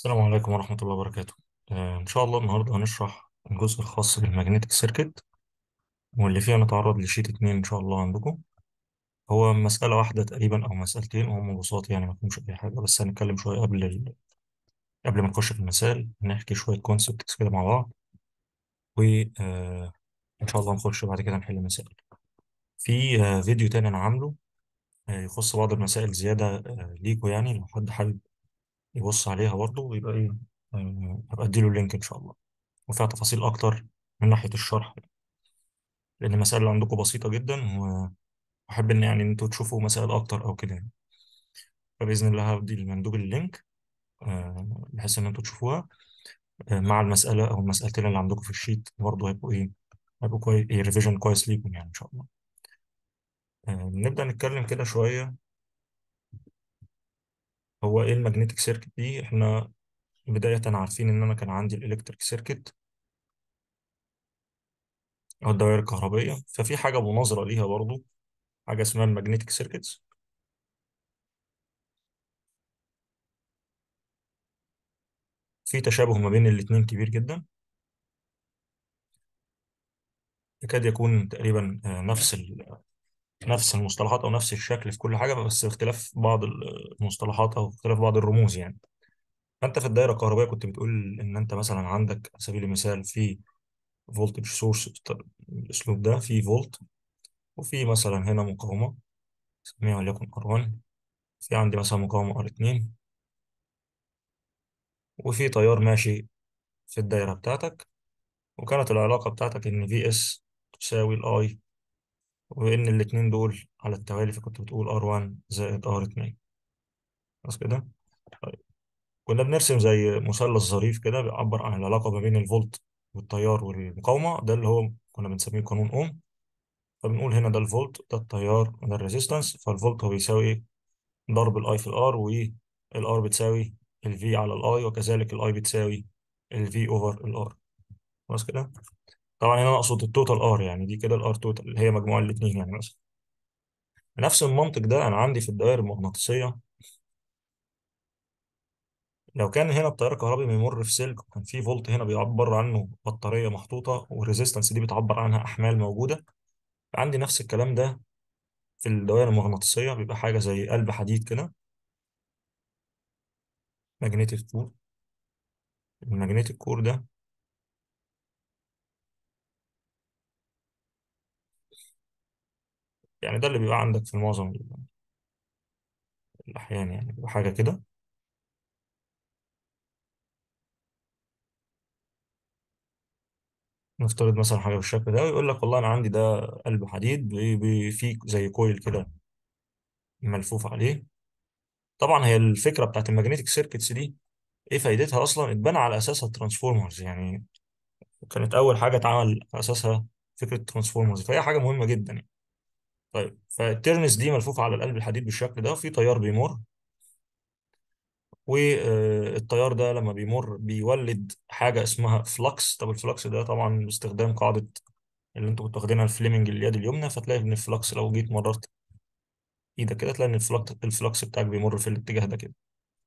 السلام عليكم ورحمة الله وبركاته آه، إن شاء الله النهاردة هنشرح الجزء الخاص بالماجنتيك سيركت واللي فيها نتعرض لشيت اتنين إن شاء الله عندكم هو مسألة واحدة تقريبا أو مسألتين وهم بساط يعني ما فيهمش أي حاجة بس هنتكلم شوية قبل ال... قبل ما نخش في المسائل نحكي شوية كونسبتس كده مع بعض وإن شاء الله نخش بعد كده نحل مسائل في آه، فيديو تاني أنا عامله آه، يخص بعض المسائل زيادة آه، ليكوا يعني لو حد حابب يبص عليها برضه يبقى إيه آه، هبقى أديله اللينك إن شاء الله وفيها تفاصيل أكتر من ناحية الشرح لأن المسائل اللي عندكم بسيطة جدا وأحب إن يعني أنتوا تشوفوا مسائل أكتر أو كده يعني. فبإذن الله هدي المندوب اللينك آه، بحيث إن أنتوا تشوفوها آه، مع المسألة أو المسألتين اللي عندكم في الشيت برضه هيبقوا إيه هيبقوا كويس إيه ريفيجن كويس ليكم يعني إن شاء الله آه، نبدأ نتكلم كده شوية هو إيه المagnetic سيركت دي إحنا بداية عارفين إن أنا كان عندي الإلكتريك سيركت أو الدوائر الكهربية ففي حاجة مناظرة ليها برضه حاجة اسمها المagnetic سيركتس في تشابه ما بين الاتنين كبير جدا يكاد يكون تقريبا آه، نفس ال نفس المصطلحات او نفس الشكل في كل حاجه بس اختلاف بعض المصطلحات او اختلاف بعض الرموز يعني فانت في الدايره الكهربائيه كنت بتقول ان انت مثلا عندك على سبيل المثال في فولتج سورس بالاسلوب ده في فولت وفي مثلا هنا مقاومه نسميها وليكن R1 في عندي مثلا مقاومه R2 وفي تيار ماشي في الدايره بتاعتك وكانت العلاقه بتاعتك ان VS تساوي الاي وان الاتنين دول على التوالي فكنت بتقول R1 زائد R2 بس كده كنا بنرسم زي مثلث ظريف كده بيعبر عن العلاقة ما بين الفولت والتيار والمقاومة ده اللي هو كنا بنسميه قانون أوم فبنقول هنا ده الفولت ده التيار وده الريزيستنس فالفولت هو بيساوي إيه؟ ضرب الاي في الار والار بتساوي الفي على الاي وكذلك الاي بتساوي الفي اوفر الار خلاص كده طبعا هنا اقصد التوتال ار يعني دي كده الار توتال اللي هي مجموع الاثنين يعني مثلا نفس المنطق ده انا عندي في الدوائر المغناطيسيه لو كان هنا التيار الكهربي بيمر في سلك وكان في فولت هنا بيعبر عنه بطارية محطوطة والريزيستنس دي بتعبر عنها أحمال موجودة عندي نفس الكلام ده في الدوائر المغناطيسية بيبقى حاجة زي قلب حديد كده ماجنتيك كور الماجنتيك كور ده يعني ده اللي بيبقى عندك في معظم الأحيان يعني بيبقى حاجة كده نفترض مثلا حاجة بالشكل ده ويقول لك والله أنا عندي ده قلب حديد بي- بي- فيه زي كويل كده ملفوف عليه طبعا هي الفكرة بتاعت الماجنتيك سيركتس دي ايه فايدتها اصلا اتبنى على اساسها الترانسفورمرز يعني كانت اول حاجه اتعمل على اساسها فكره ترانسفورمرز فهي حاجه مهمه جدا يعني طيب فالترنس دي ملفوفه على القلب الحديد بالشكل ده وفي تيار بيمر والتيار ده لما بيمر بيولد حاجه اسمها فلكس طب الفلكس ده طبعا باستخدام قاعده اللي انتوا كنتوا واخدينها الفليمنج اليد اليمنى فتلاقي ان الفلكس لو جيت مررت ايدك كده تلاقي ان الفلكس الفلكس بتاعك بيمر في الاتجاه ده كده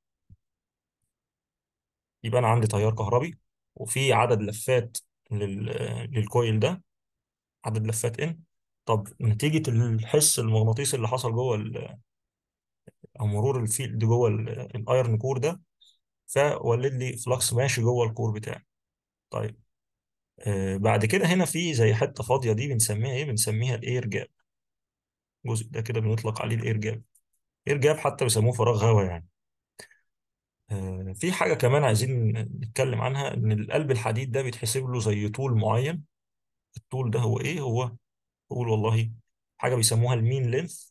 يبقى انا عندي تيار كهربي وفي عدد لفات لل... للكويل ده عدد لفات ان طب نتيجة الحس المغناطيسي اللي حصل جوه ال- او مرور الفيلد جوه ال- الايرن كور ده فولد لي فلكس ماشي جوه الكور بتاعي طيب آه بعد كده هنا في زي حتة فاضية دي بنسميها ايه بنسميها الاير جاب الجزء ده كده بنطلق عليه الاير جاب اير جاب حتى بيسموه فراغ هواء يعني آه في حاجة كمان عايزين نتكلم عنها ان القلب الحديد ده بيتحسب له زي طول معين الطول ده هو ايه هو بقول والله حاجة بيسموها المين لينث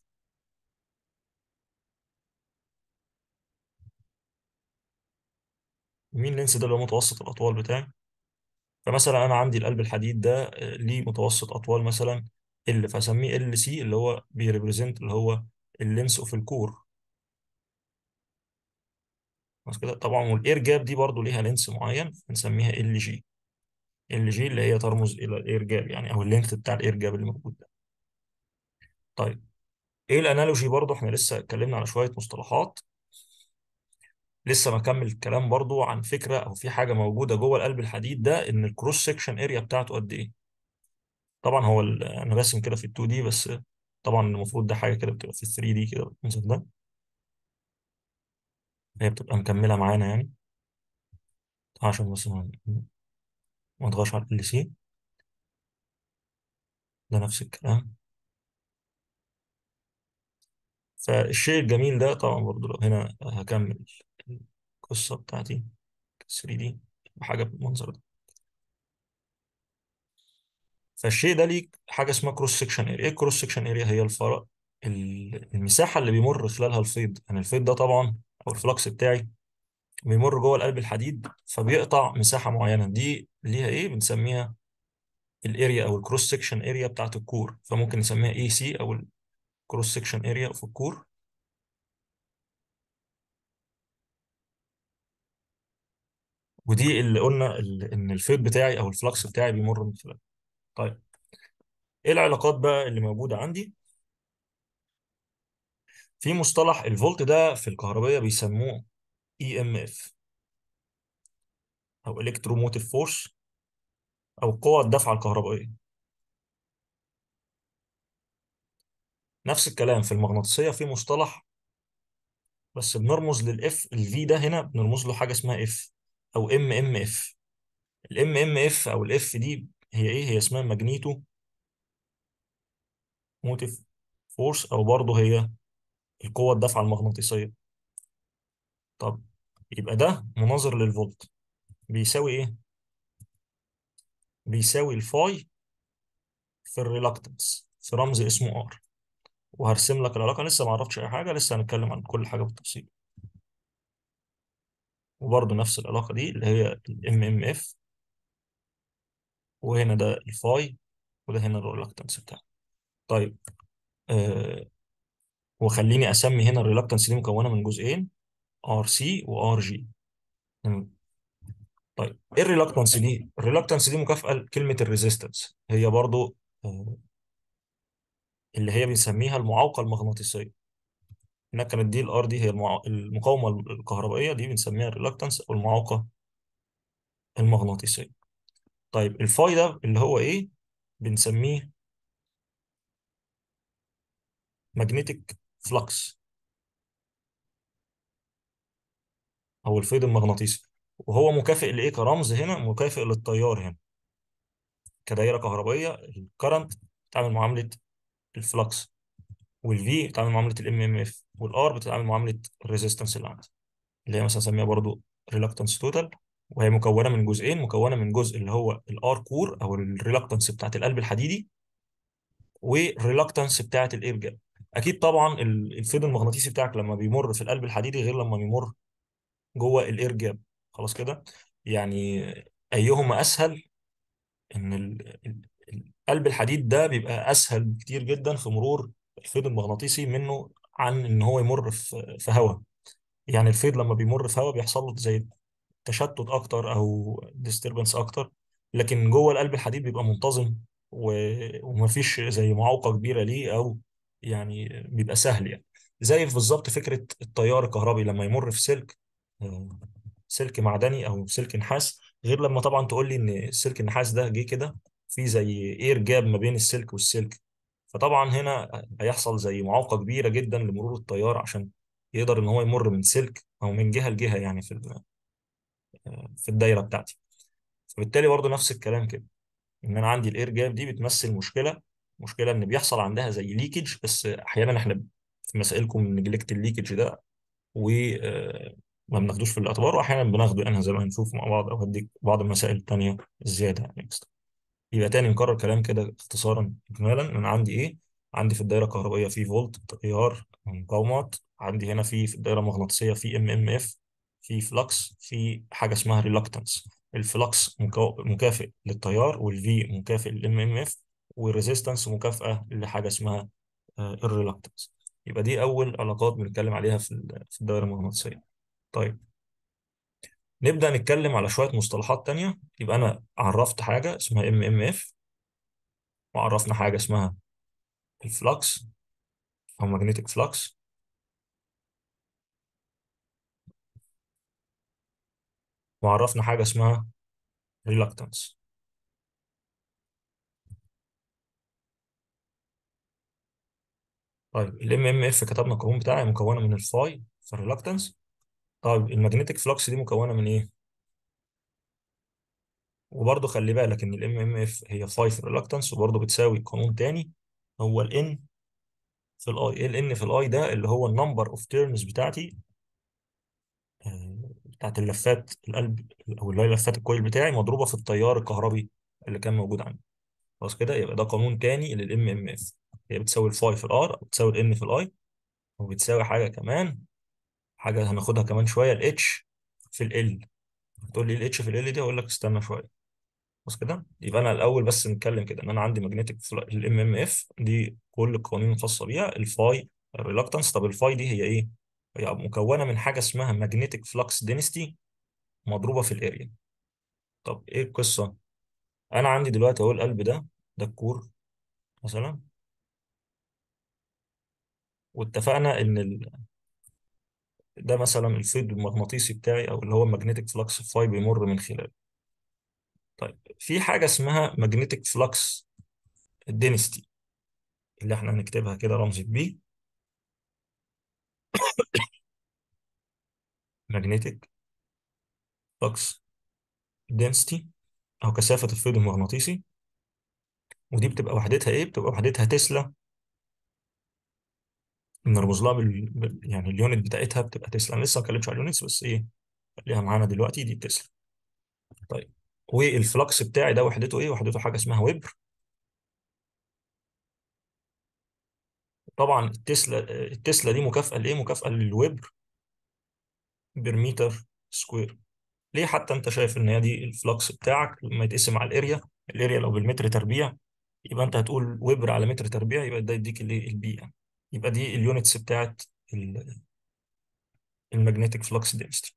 المين لينث ده اللي هو متوسط الأطوال بتاعي فمثلا أنا عندي القلب الحديد ده آه، ليه متوسط أطوال مثلا ال فأسميه ال سي اللي هو بيريبريزنت اللي هو اللينث اوف الكور بس كده طبعا والاير جاب دي برضو ليها لينث معين بنسميها ال جي ال جي اللي هي ترمز إلى الاير جاب يعني أو اللينث بتاع الاير جاب اللي موجود ده طيب ايه الانالوجي برضو احنا لسه اتكلمنا على شوية مصطلحات لسه مكمل الكلام برضو عن فكره او في حاجه موجوده جوه القلب الحديد ده ان الكروس سكشن اريا بتاعته قد ايه طبعا هو ال- انا راسم كده في ال 2 دي بس طبعا المفروض ده حاجه كده بتبقى في ال 3 دي كده بالمنظر ده هي بتبقى مكمله معانا يعني عشان بس ما ما نضغطش على ال سي ده نفس الكلام فالشيء الجميل ده طبعا برضو لو هنا هكمل القصه بتاعتي 3 دي بحاجه بالمنظر ده فالشيء ده ليه حاجه اسمها كروس سكشن اريا ايه كروس سكشن اريا هي الفرق ال- المساحه اللي بيمر خلالها الفيض يعني الفيض ده طبعا او الفلكس بتاعي بيمر جوه القلب الحديد فبيقطع مساحه معينه دي ليها ايه بنسميها الاريا او الكروس سكشن اريا بتاعت الكور فممكن نسميها اي سي او الكروس سكشن اريا في الكور ودي اللي قلنا ال- ان الفيض بتاعي او الفلكس بتاعي بيمر من خلالها طيب ايه العلاقات بقى اللي موجوده عندي في مصطلح الفولت ده في الكهربائيه بيسموه اي ام اف او الكتروموتيف فورس او قوة الدفعة الكهربائية نفس الكلام في المغناطيسية في مصطلح بس بنرمز للاف الفي ده هنا بنرمز له حاجة اسمها اف او ام ام اف الام ام اف او الاف دي هي ايه هي اسمها ماجنيتو موتيف فورس او برضه هي القوة الدافعة المغناطيسية طب يبقى ده مناظر للفولت بيساوي ايه بيساوي الفاي في الريلاكتنس في رمز اسمه ار وهرسم لك العلاقة لسه ما عرفتش اي حاجة لسه هنتكلم عن كل حاجة بالتفصيل وبرضه نفس العلاقة دي اللي هي الام ام اف وهنا ده الفاي وده هنا الريلكتنس بتاعه طيب آه وخليني اسمي هنا الريلكتنس دي مكونه من جزئين ار سي وار جي طيب ايه الريلكتنس دي الريلكتنس دي مكافأة لكلمة الريزيستنس هي برضو آه اللي هي بنسميها المعوقة المغناطيسية هنا كانت دي الار دي هي المع... المقاومة الكهربائية دي بنسميها الريلكتنس او المعوقة المغناطيسية طيب الفاي ده اللي هو ايه بنسميه ماجنتيك فلكس او الفيض المغناطيسي وهو مكافئ لايه كرمز هنا مكافئ للتيار هنا كدائره كهربائيه الكرنت بتعمل معامله الفلكس والفي بتعمل معامله الام ام اف والار بتعمل معامله الريزيستنس اللي عندي اللي هي مثلا نسميها برضو ريلكتنس توتال وهي مكونه من جزئين مكونه من جزء اللي هو الار كور او الريلكتنس بتاعت القلب الحديدي والريلكتنس بتاعت الاير جاب اكيد طبعا ال- الفيض المغناطيسي بتاعك لما بيمر في القلب الحديدي غير لما بيمر جوه الاير جاب خلاص كده يعني ايهما اسهل ان ال- ال- القلب الحديد ده بيبقى اسهل بكتير جدا في مرور الفيض المغناطيسي منه عن ان هو يمر في في هواء يعني الفيض لما بيمر في هواء بيحصل له زي تشتت اكتر او ديستربنس اكتر لكن جوه القلب الحديد بيبقى منتظم و- ومفيش زي معوقة كبيرة ليه او يعني بيبقى سهل يعني زي بالظبط فكرة التيار الكهربي لما يمر في سلك آه، سلك معدني او سلك نحاس غير لما طبعا تقول لي ان السلك النحاس ده جه كده في زي اير جاب ما بين السلك والسلك فطبعا هنا هيحصل زي معوقة كبيرة جدا لمرور التيار عشان يقدر ان هو يمر من سلك او من جهة لجهة يعني في ال- في الدايرة بتاعتي فبالتالي برضه نفس الكلام كده ان انا عندي الاير جاب دي بتمثل مشكلة مشكلة ان بيحصل عندها زي ليكج بس احيانا احنا في مسائلكم نجلكت الليكج ده وما بناخدوش في الاعتبار واحيانا بناخده يعني زي ما هنشوف مع بعض او هديك بعض المسائل التانية الزيادة يعني يبقى تاني نكرر كلام كده اختصارا اجمالا انا عندي ايه عندي في الدايره الكهربائيه في فولت تيار مقاومات عندي هنا في في الدايره المغناطيسيه في ام ام اف في فلكس في حاجه اسمها ريلكتنس الفلكس مكا- مكافئ للتيار والفي مكافئ للام ام اف والريزيستنس مكافئه لحاجه اسمها الريلكتنس يبقى دي اول علاقات بنتكلم عليها في ال- في الدايره المغناطيسيه طيب نبدأ نتكلم على شوية مصطلحات تانية يبقى أنا عرفت حاجة اسمها ام ام اف وعرفنا حاجة اسمها الفلكس او ماجنتيك فلكس وعرفنا حاجه اسمها reluctance طيب الام ام اف كتبنا القانون بتاعي مكونه من الفاي في الريلكتنس طيب المagnetic فلكس دي مكونه من ايه وبرضه خلي بالك ان الام ام اف هي فاي في الريلكتنس وبرضه بتساوي قانون تاني هو الان في الاي ايه الان في الاي ده اللي هو النمبر اوف تيرنز بتاعتي آه، بتاعت اللفات القلب او اللي هي لفات الكويل بتاعي مضروبه في التيار الكهربي اللي كان موجود عندي خلاص كده يبقى ده قانون تاني للام ام اف هي بتساوي الفاي في الار بتساوي الان في الاي وبتساوي حاجه كمان حاجه هناخدها كمان شويه الاتش في ال تقول لي الاتش في ال دي اقول لك استنى شويه بس كده يبقى انا الاول بس نتكلم كده ان انا عندي ماجنتيك الام ام اف دي كل القوانين الخاصه بيها الفاي الريلكتنس طب الفاي دي هي ايه هي مكونه من حاجه اسمها ماجنتيك فلكس دينستي مضروبه في الاريا طب ايه القصه انا عندي دلوقتي اهو القلب ده ده الكور مثلا واتفقنا ان ال... ده مثلا الفيض المغناطيسي بتاعي او اللي هو الماجنتيك فلكس فاي بيمر من خلاله طيب في حاجه اسمها ماجنتيك فلكس دينستي اللي احنا هنكتبها كده رمز بي ماجنتيك فلكس density او كثافه الفيض المغناطيسي ودي بتبقى وحدتها ايه بتبقى وحدتها تسلا بنرمز لها بال... بال- يعني اليونت بتاعتها بتبقى تسلا انا لسه ما اتكلمتش على اليونتس بس ايه خليها معانا دلوقتي دي تسلا طيب والفلكس بتاعي ده وحدته ايه وحدته حاجه اسمها ويبر طبعا التسلا التسلا دي مكافاه لايه مكافاه للويبر بير متر سكوير ليه حتى انت شايف ان هي دي الفلكس بتاعك لما يتقسم على الاريا الاريا لو بالمتر تربيع يبقى انت هتقول ويبر على متر تربيع يبقى ده يديك الايه البي يعني يبقى دي اليونتس بتاعت المagnetic فلكس density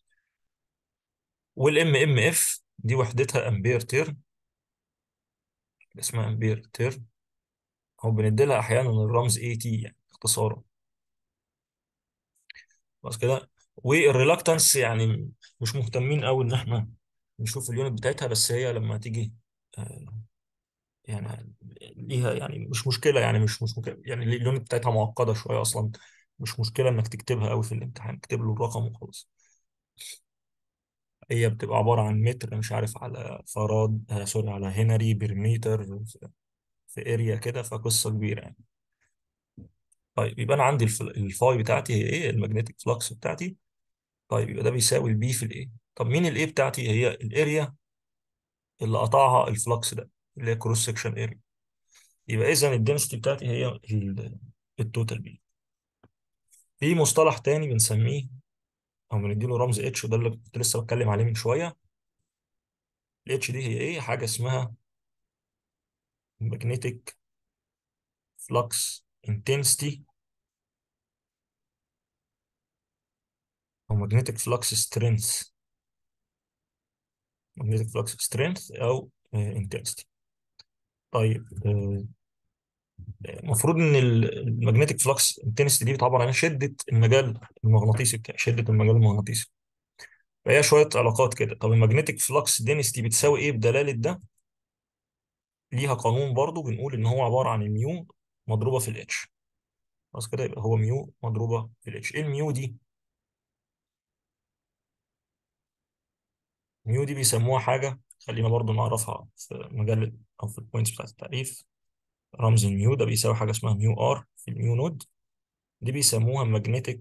والام ام اف دي وحدتها امبير تيرن اسمها امبير تيرن او بندي لها احيانا الرمز اي تي يعني اختصارا بس كده والريلاكتنس يعني مش مهتمين قوي ان احنا نشوف اليونت بتاعتها بس هي لما تيجي آه، يعني ليها يعني مش مشكله يعني مش مش مشكلة يعني اليونت بتاعتها معقده شويه اصلا مش مشكله انك تكتبها قوي في الامتحان اكتب له الرقم وخلاص هي بتبقى عباره عن متر مش عارف على فراد آه سوري على هنري برميتر في اريا كده فقصه كبيره يعني طيب يبقى انا عندي الف- الفاي بتاعتي هي ايه المagnetic فلكس بتاعتي طيب يبقى ده بيساوي البي في الايه طب مين الايه بتاعتي هي الاريا اللي قطعها الفلكس ده اللي هي كروس سكشن اريا يبقى اذا الدنسيتي بتاعتي هي ال- التوتال بي في مصطلح تاني بنسميه او بنديله رمز اتش وده اللي كنت لسه بتكلم عليه من شويه الاتش دي هي ايه حاجه اسمها magnetic flux intensity او magnetic flux strength magnetic flux strength او آه، intensity طيب آه، المفروض ان المagnetic flux intensity دي طبعا على شده المجال المغناطيسي بتاعي شده المجال المغناطيسي فهي شويه علاقات كده طب المagnetic flux density بتساوي ايه بدلاله ده ليها قانون برضو بنقول ان هو عباره عن الميو مضروبه في الاتش خلاص كده يبقى هو ميو مضروبه في الاتش ايه الميو دي ميو دي بيسموها حاجه خلينا برضو نعرفها في مجال او في البوينتس بتاعت التعريف رمز الميو ده بيساوي حاجه اسمها ميو ار في الميو نود دي بيسموها magnetic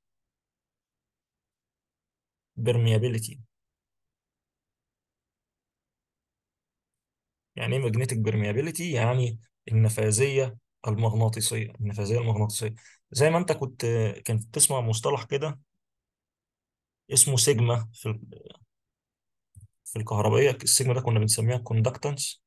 permeability يعني ايه magnetic permeability يعني النفاذيه المغناطيسيه النفاذيه المغناطيسيه زي ما انت كنت كنت بتسمع مصطلح كده اسمه سيجما في ال- في الكهربائيه السيجما ده كنا بنسميها كوندكتنس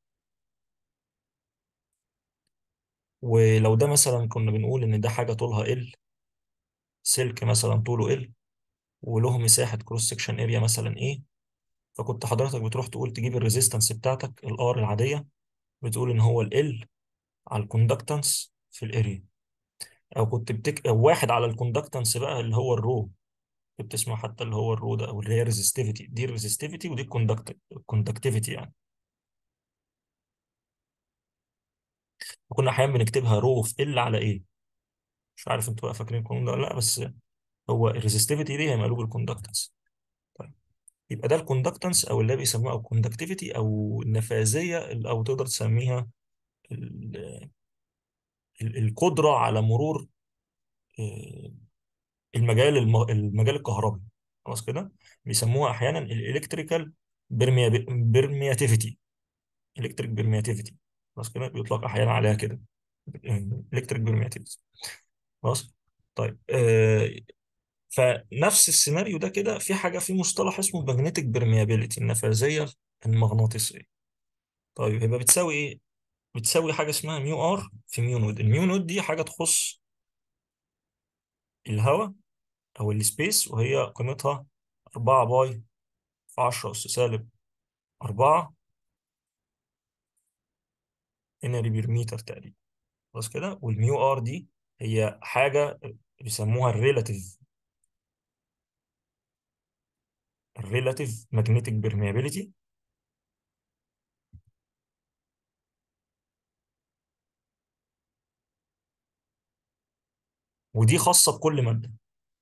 ولو ده مثلا كنا بنقول ان ده حاجه طولها ال سلك مثلا طوله ال وله مساحه كروس سكشن اريا مثلا ايه فكنت حضرتك بتروح تقول تجيب الريزيستنس بتاعتك الار العاديه بتقول ان هو ال على الكوندكتنس في الاريا او كنت بتك... أو واحد على الكوندكتنس بقى اللي هو الرو بتسمع حتى اللي هو الرو ده او اللي هي ريزستيفيتي دي الريزستيفيتي ودي الكوندكتيفيتي يعني وكنا احيانا بنكتبها رو في ال على ايه مش عارف انتوا بقى فاكرين القانون ده ولا لا بس هو الريزستيفيتي دي هي مقلوب الكوندكتنس طيب يبقى ده الكوندكتنس او اللي بيسموها الكوندكتيفيتي او النفاذيه او تقدر تسميها ال- ال- القدره على مرور آه، المجال الم- المجال الكهربي خلاص كده بيسموها احيانا الالكتريكال بيرمياتيفيتي الكتريك بيرمياتيفيتي خلاص كده بيطلق احيانا عليها كده الكتريك بيرمياتيفيتي خلاص طيب آه فنفس السيناريو ده كده في حاجه في مصطلح اسمه magnetic permeability النفاذيه المغناطيسيه طيب يبقى بتساوي ايه بتساوي حاجه اسمها ميو ار في ميو نود الميو نود دي حاجه تخص الهواء او السبيس وهي قيمتها 4 باي في 10 اس سالب 4 هنري بير متر تقريبا خلاص كده والميو ار دي هي حاجه بيسموها الريلاتيف الريلاتيف ماجنتيك بيرميابيليتي ودي خاصه بكل ماده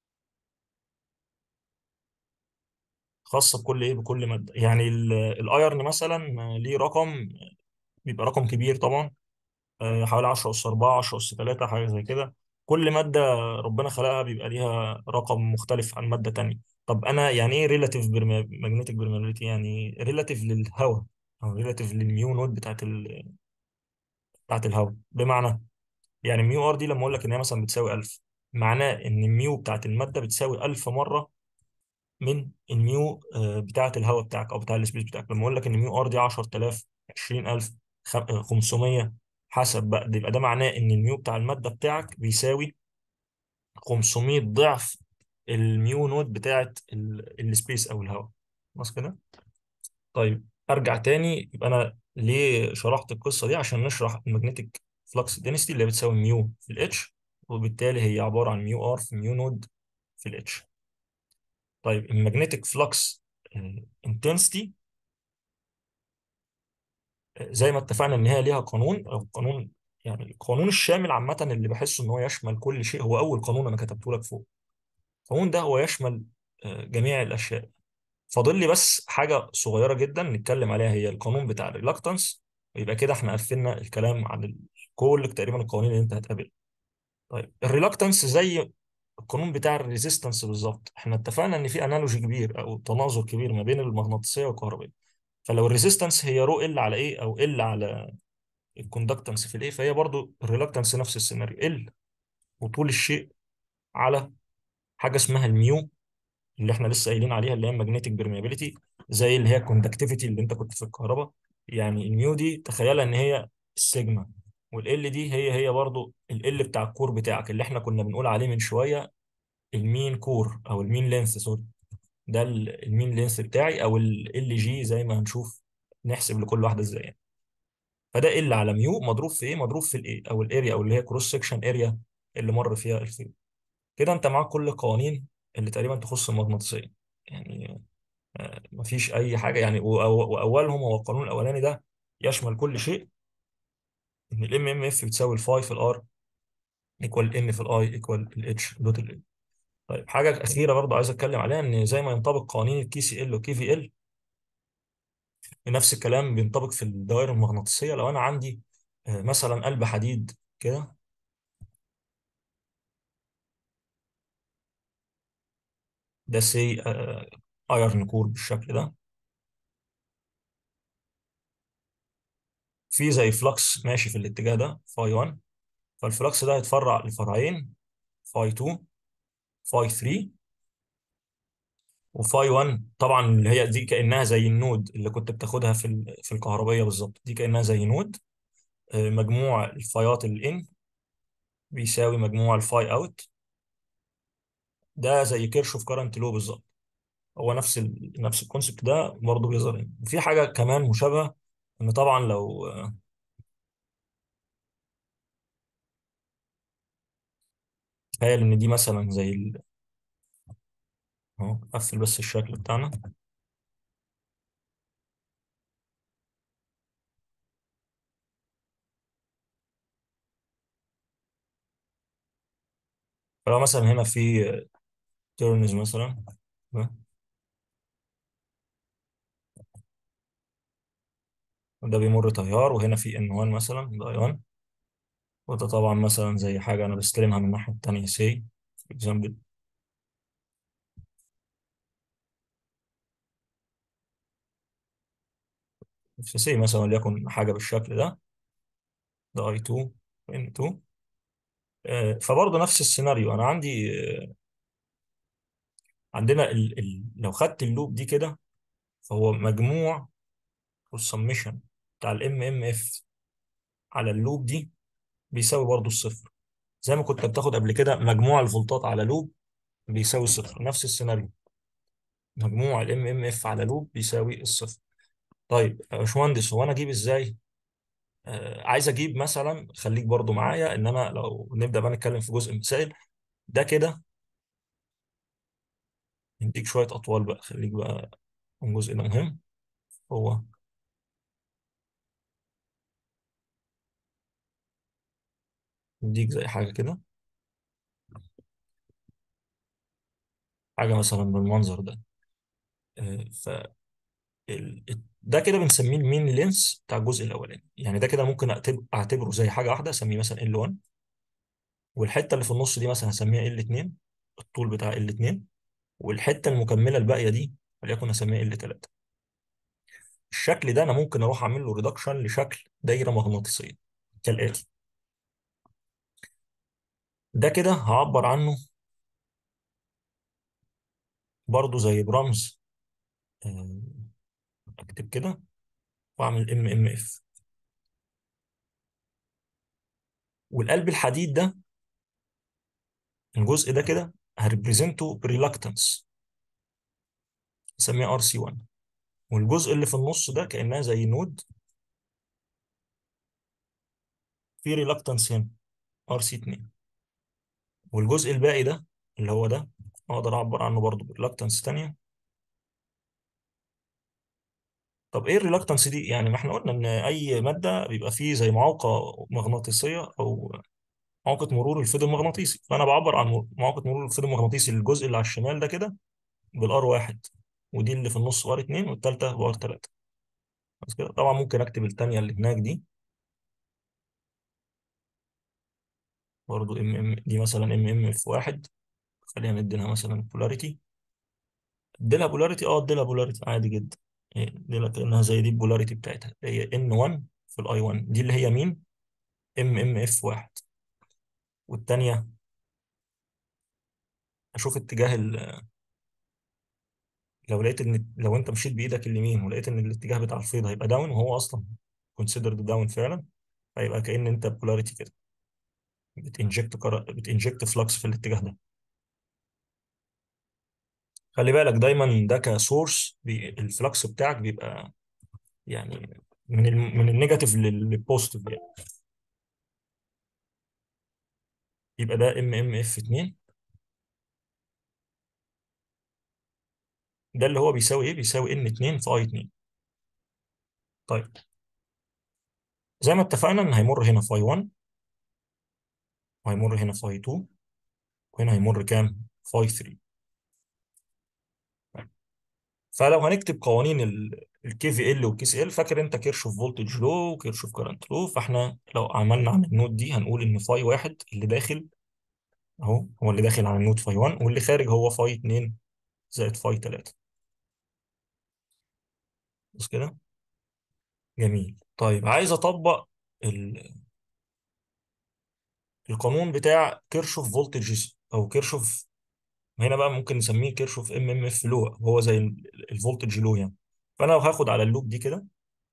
خاصه بكل ايه بكل ماده يعني ال- الايرن مثلا ليه رقم بيبقى رقم كبير طبعا آه، حوالي 10 اس 4 10 اس 3 حاجه زي كده كل ماده ربنا خلقها بيبقى ليها رقم مختلف عن ماده تانية طب انا يعني ايه ريلاتيف ماجنتيك بيرميابيليتي يعني ريلاتيف للهواء او ريلاتيف للميو نود بتاعت ال... بتاعت الهواء بمعنى يعني الميو ار دي لما اقول لك ان هي مثلا بتساوي 1000 معناه ان الميو بتاعت الماده بتساوي 1000 مره من الميو آه، بتاعت الهواء بتاعك او بتاع السبيس بتاعك لما اقول لك ان الميو ار دي 10000 20000 خم- آه، 500 حسب بقى ده يبقى ده معناه ان الميو بتاع الماده بتاعك بيساوي 500 ضعف الميو نود بتاعت ال- السبيس او الهواء خلاص كده طيب ارجع تاني يبقى انا ليه شرحت القصه دي عشان نشرح المagnetic فلكس density اللي هي بتساوي ميو في الاتش وبالتالي هي عباره عن ميو ار في ميو نود في الاتش طيب المagnetic فلكس intensity زي ما اتفقنا ان هي ليها قانون او قانون يعني القانون الشامل عامه اللي بحس ان هو يشمل كل شيء هو اول قانون انا كتبته لك فوق القانون ده هو يشمل آه، جميع الاشياء فاضل لي بس حاجه صغيره جدا نتكلم عليها هي القانون بتاع الريلاكتنس ويبقى كده احنا قفلنا الكلام عن ال- كل تقريبا القوانين اللي انت هتقابلها طيب الريلاكتنس زي القانون بتاع الريزيستنس بالظبط احنا اتفقنا ان في انالوجي كبير او تناظر كبير ما بين المغناطيسيه والكهربائيه فلو الريزيستنس هي رو ال على ايه او ال على الكوندكتنس في الايه فهي برضو الريلاكتنس نفس السيناريو ال وطول الشيء على حاجه اسمها الميو اللي احنا لسه قايلين عليها اللي هي magnetic permeability زي اللي هي conductivity اللي انت كنت في الكهرباء يعني الميو دي تخيلها ان هي السيجما والال دي هي هي برضو ال بتاع الكور بتاعك اللي احنا كنا بنقول عليه من شويه المين كور او المين لينث سوري ده ال- المين لينث بتاعي او ال جي زي ما هنشوف نحسب لكل واحده ازاي يعني. فده ال على ميو مضروب في ايه مضروب في الايه او الاريا او اللي هي كروس سكشن اريا اللي مر فيها الفيلد كده انت معاك كل القوانين اللي تقريبا تخص المغناطيسيه يعني آه، مفيش اي حاجه يعني وأو- واولهم هو القانون الاولاني ده يشمل كل شيء ان الام ام اف بتساوي الفاي في الار ايكوال ان في الاي ايكوال الاتش دوت ال طيب حاجه اخيره برضه عايز اتكلم عليها ان زي ما ينطبق قوانين الكي سي ال وكي في ال نفس الكلام بينطبق في الدوائر المغناطيسيه لو انا عندي آه، مثلا قلب حديد كده ده سي ايرن كور بالشكل ده في زي فلكس ماشي في الاتجاه ده فاي 1 فالفلكس ده هيتفرع لفرعين فاي 2 فاي 3 وفاي 1 طبعا اللي هي دي كانها زي النود اللي كنت بتاخدها في ال- في الكهربيه بالظبط دي كانها زي نود آه، مجموع الفايات الان بيساوي مجموع الفاي اوت ده زي كيرشوف كارنت لو بالظبط هو نفس ال... نفس الكونسبت ده برضه بيظهر هنا وفي حاجه كمان مشابهه ان طبعا لو آه، تخيل ان دي مثلا زي ال... اهو قفل بس الشكل بتاعنا فلو مثلا هنا في تيرنز مثلا ده ده بيمر تيار وهنا في ان 1 مثلا ده اي 1 وده طبعا مثلا زي حاجة انا بستلمها من الناحية التانية سي اكزامبل في سي مثلا وليكن حاجة بالشكل ده ده اي 2 ان 2 آه، فبرضه نفس السيناريو انا عندي آه، عندنا ال ال لو خدت اللوب دي كده فهو مجموع والسمشن بتاع الام ام اف على اللوب دي بيساوي برضه الصفر زي ما كنت بتاخد قبل كده مجموع الفولتات على لوب بيساوي صفر نفس السيناريو مجموع الام ام اف على لوب بيساوي الصفر طيب يا باشمهندس هو انا اجيب ازاي آه عايز اجيب مثلا خليك برضو معايا ان انا لو نبدا بقى نتكلم في جزء مسائل ده كده نديك شويه اطوال بقى خليك بقى الجزء ده مهم هو نديك زي حاجه كده حاجه مثلا بالمنظر ده آه ف ال- ده كده بنسميه المين لينس بتاع الجزء الاولاني يعني ده كده ممكن أعتب- اعتبره زي حاجه واحده اسميه مثلا ال1 والحته اللي في النص دي مثلا هسميها ال2 الطول بتاع ال2 والحته المكمله الباقيه دي وليكن اسميها ال3 الشكل ده انا ممكن اروح اعمل له ريدكشن لشكل دايره مغناطيسيه كالاتي ده كده هعبر عنه برضو زي برمز آه، اكتب كده واعمل ام ام اف والقلب الحديد ده الجزء ده كده هريبريزنته بريلاكتنس نسميه ار سي 1 والجزء اللي في النص ده كانها زي نود في ريلاكتنس هنا ار سي 2 والجزء الباقي ده اللي هو ده اقدر اعبر عنه برضو بريلاكتنس تانية طب ايه الريلاكتنس دي يعني ما احنا قلنا ان اي ماده بيبقى فيه زي معوقه مغناطيسيه او معوقه مرور الفيض المغناطيسي فانا بعبر عن م- معوقه مرور الفيض المغناطيسي للجزء اللي على الشمال ده كده بالار واحد ودي اللي في النص ار 2 والثالثه بار 3 بس كده طبعا ممكن اكتب الثانيه اللي هناك دي برضو ام ام دي مثلا ام ام اف واحد خلينا نديلها مثلا بولاريتي اديلها بولاريتي اه اديلها بولاريتي عادي جدا إيه، اديلها كانها زي دي البولاريتي بتاعتها هي ان 1 في الاي 1 دي اللي هي مين ام ام اف واحد والثانيه اشوف اتجاه ال... لو لقيت ان لو انت مشيت بايدك اليمين ولقيت ان الاتجاه بتاع الفيض هيبقى داون وهو اصلا كونسيدرد داون فعلا هيبقى كأن انت بولاريتي كده بتنجكت كر... بتنجكت فلكس في الاتجاه ده خلي بالك دايما ده كسورس بي... الفلكس بتاعك بيبقى يعني من ال... من النيجاتيف لل- للبوزيتيف يعني يبقى ده ام ام اف 2 ده اللي هو بيساوي ايه بيساوي ان 2 في اي 2 طيب زي ما اتفقنا ان هيمر هنا في اي 1 وهيمر هنا في اي 2 وهنا هيمر كام في اي 3 فلو هنكتب قوانين الكي في ال والكي سي ال فاكر انت كيرشوف فولتج لو وكيرشوف كارنت لو فاحنا لو عملنا عن النود دي هنقول ان فاي واحد اللي داخل اهو هو اللي داخل على النود فاي 1 واللي خارج هو فاي 2 زائد فاي 3 بس كده جميل طيب عايز اطبق ال- القانون بتاع كيرشوف فولتج او كيرشوف هنا بقى ممكن نسميه كيرشوف ام ام اف لو هو زي ال- الفولتج لو يعني فانا لو هاخد على اللوب دي كده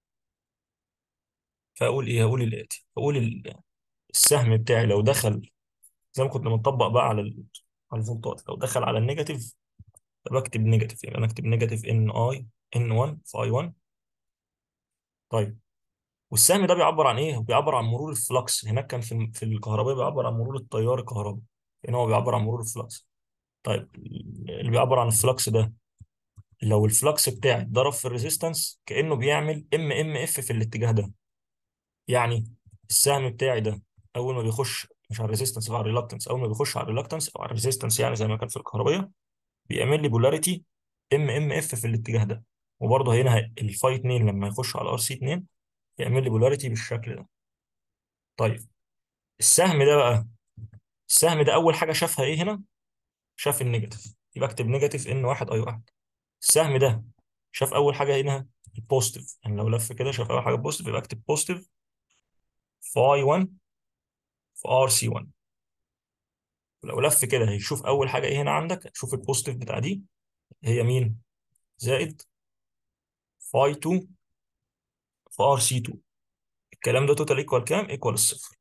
فاقول ايه هقول الاتي هقول ال- السهم بتاعي لو دخل زي ما كنا بنطبق بقى على ال- على الفولتات لو دخل على النيجاتيف فبكتب نيجاتيف يبقى انا اكتب نيجاتيف ان اي ان 1 في اي 1 طيب والسهم ده بيعبر عن ايه؟ بيعبر عن مرور الفلكس هناك كان في في الكهرباء بيعبر عن مرور التيار الكهربي هنا هو بيعبر عن مرور الفلكس طيب اللي بيعبر عن الفلكس ده لو الفلكس بتاعي ضرب في الريزيستنس كأنه بيعمل ام ام اف في الاتجاه ده يعني السهم بتاعي ده اول ما بيخش مش على الريزيستنس على الريلكتنس اول ما بيخش على الريلكتنس او على الريزيستنس يعني زي ما كان في الكهربيه بيعمل لي بولاريتي ام ام اف في الاتجاه ده وبرضه هنا الفاي 2 لما يخش على ار سي 2 يعمل لي بولاريتي بالشكل ده طيب السهم ده بقى السهم ده اول حاجه شافها ايه هنا شاف النيجاتيف يبقى اكتب نيجاتيف ان واحد اي واحد السهم ده شاف اول حاجه هنا البوزيتيف يعني لو لف كده شاف اول حاجه بوزيتيف يبقى اكتب بوزيتيف فاي 1 في ار سي 1 لو لف كده هيشوف اول حاجه ايه هنا عندك شوف البوزيتيف بتاع دي هي مين زائد فاي 2 في ار سي 2 الكلام ده توتال ايكوال كام ايكوال الصفر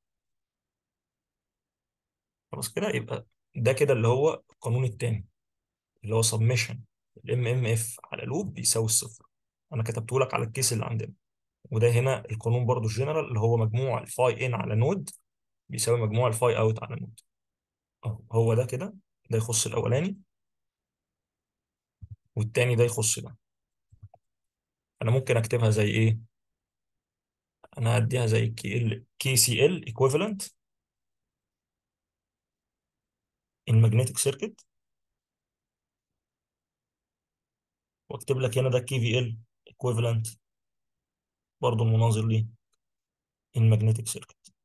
خلاص كده يبقى ده كده اللي هو القانون الثاني اللي هو سبمشن الام ام اف على لوب بيساوي الصفر انا كتبته لك على الكيس اللي عندنا وده هنا القانون برضو الجنرال اللي هو مجموع الفاي ان على نود بيساوي مجموع الفاي اوت على نود اهو هو ده كده ده يخص الاولاني والتاني ده يخص ده انا ممكن اكتبها زي ايه انا هديها زي كي ال كي سي ال ايكويفالنت المagnetic circuit واكتب لك هنا ده كي في ال ايكويفالنت برضه المناظر ليه المagnetic circuit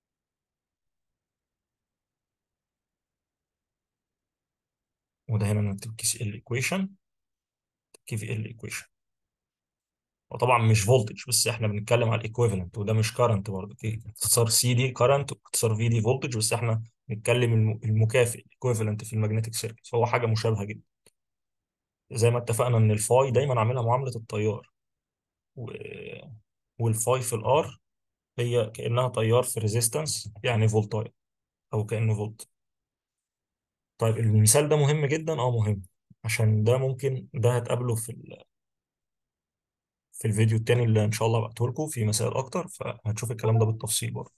وده هنا نكتب كي سي ال ايكويشن كي في ال ايكويشن وطبعا مش فولتج بس احنا بنتكلم على الايكويفالنت وده مش كارنت برضه في اختصار سي دي كارنت واختصار في دي فولتج بس احنا بنتكلم الم- المكافئ الايكويفالنت في المagnetic سيركت فهو حاجه مشابهه جدا زي ما اتفقنا ان الفاي دايما عاملها معامله التيار و... والفاي في الار هي كانها تيار في ريزيستنس يعني فولتاير او كانه فولت طيب المثال ده مهم جدا اه مهم عشان ده ممكن ده هتقابله في ال... في الفيديو التاني اللي ان شاء الله بعته لكم في مسائل اكتر فهتشوف الكلام ده بالتفصيل برضه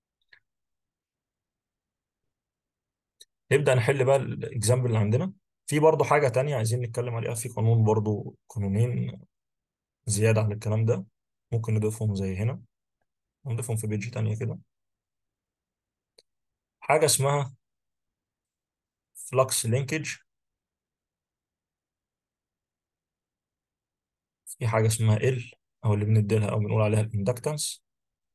نبدأ نحل بقى الاكزامبل اللي عندنا في برضه حاجة تانية عايزين نتكلم عليها في قانون برضه قانونين زيادة عن الكلام ده ممكن نضيفهم زي هنا نضيفهم في بيج تانية كده حاجة اسمها فلكس لينكج في حاجة اسمها ال أو اللي بنديلها أو بنقول عليها الاندكتنس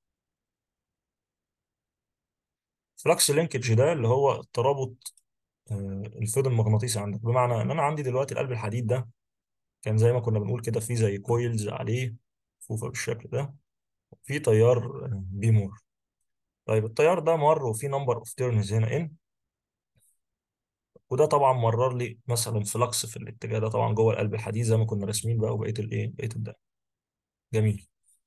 فلكس لينكج ده اللي هو الترابط آه، الفيض المغناطيسي عندك بمعنى ان انا عندي دلوقتي القلب الحديد ده كان زي ما كنا بنقول كده فيه زي كويلز عليه فوفة بالشكل ده في تيار آه، بيمر طيب التيار ده مر وفي نمبر اوف تيرنز هنا ان وده طبعا مرر لي مثلا فلكس في الاتجاه ده طبعا جوه القلب الحديد زي ما كنا راسمين بقى وبقيه الايه بقيه الده جميل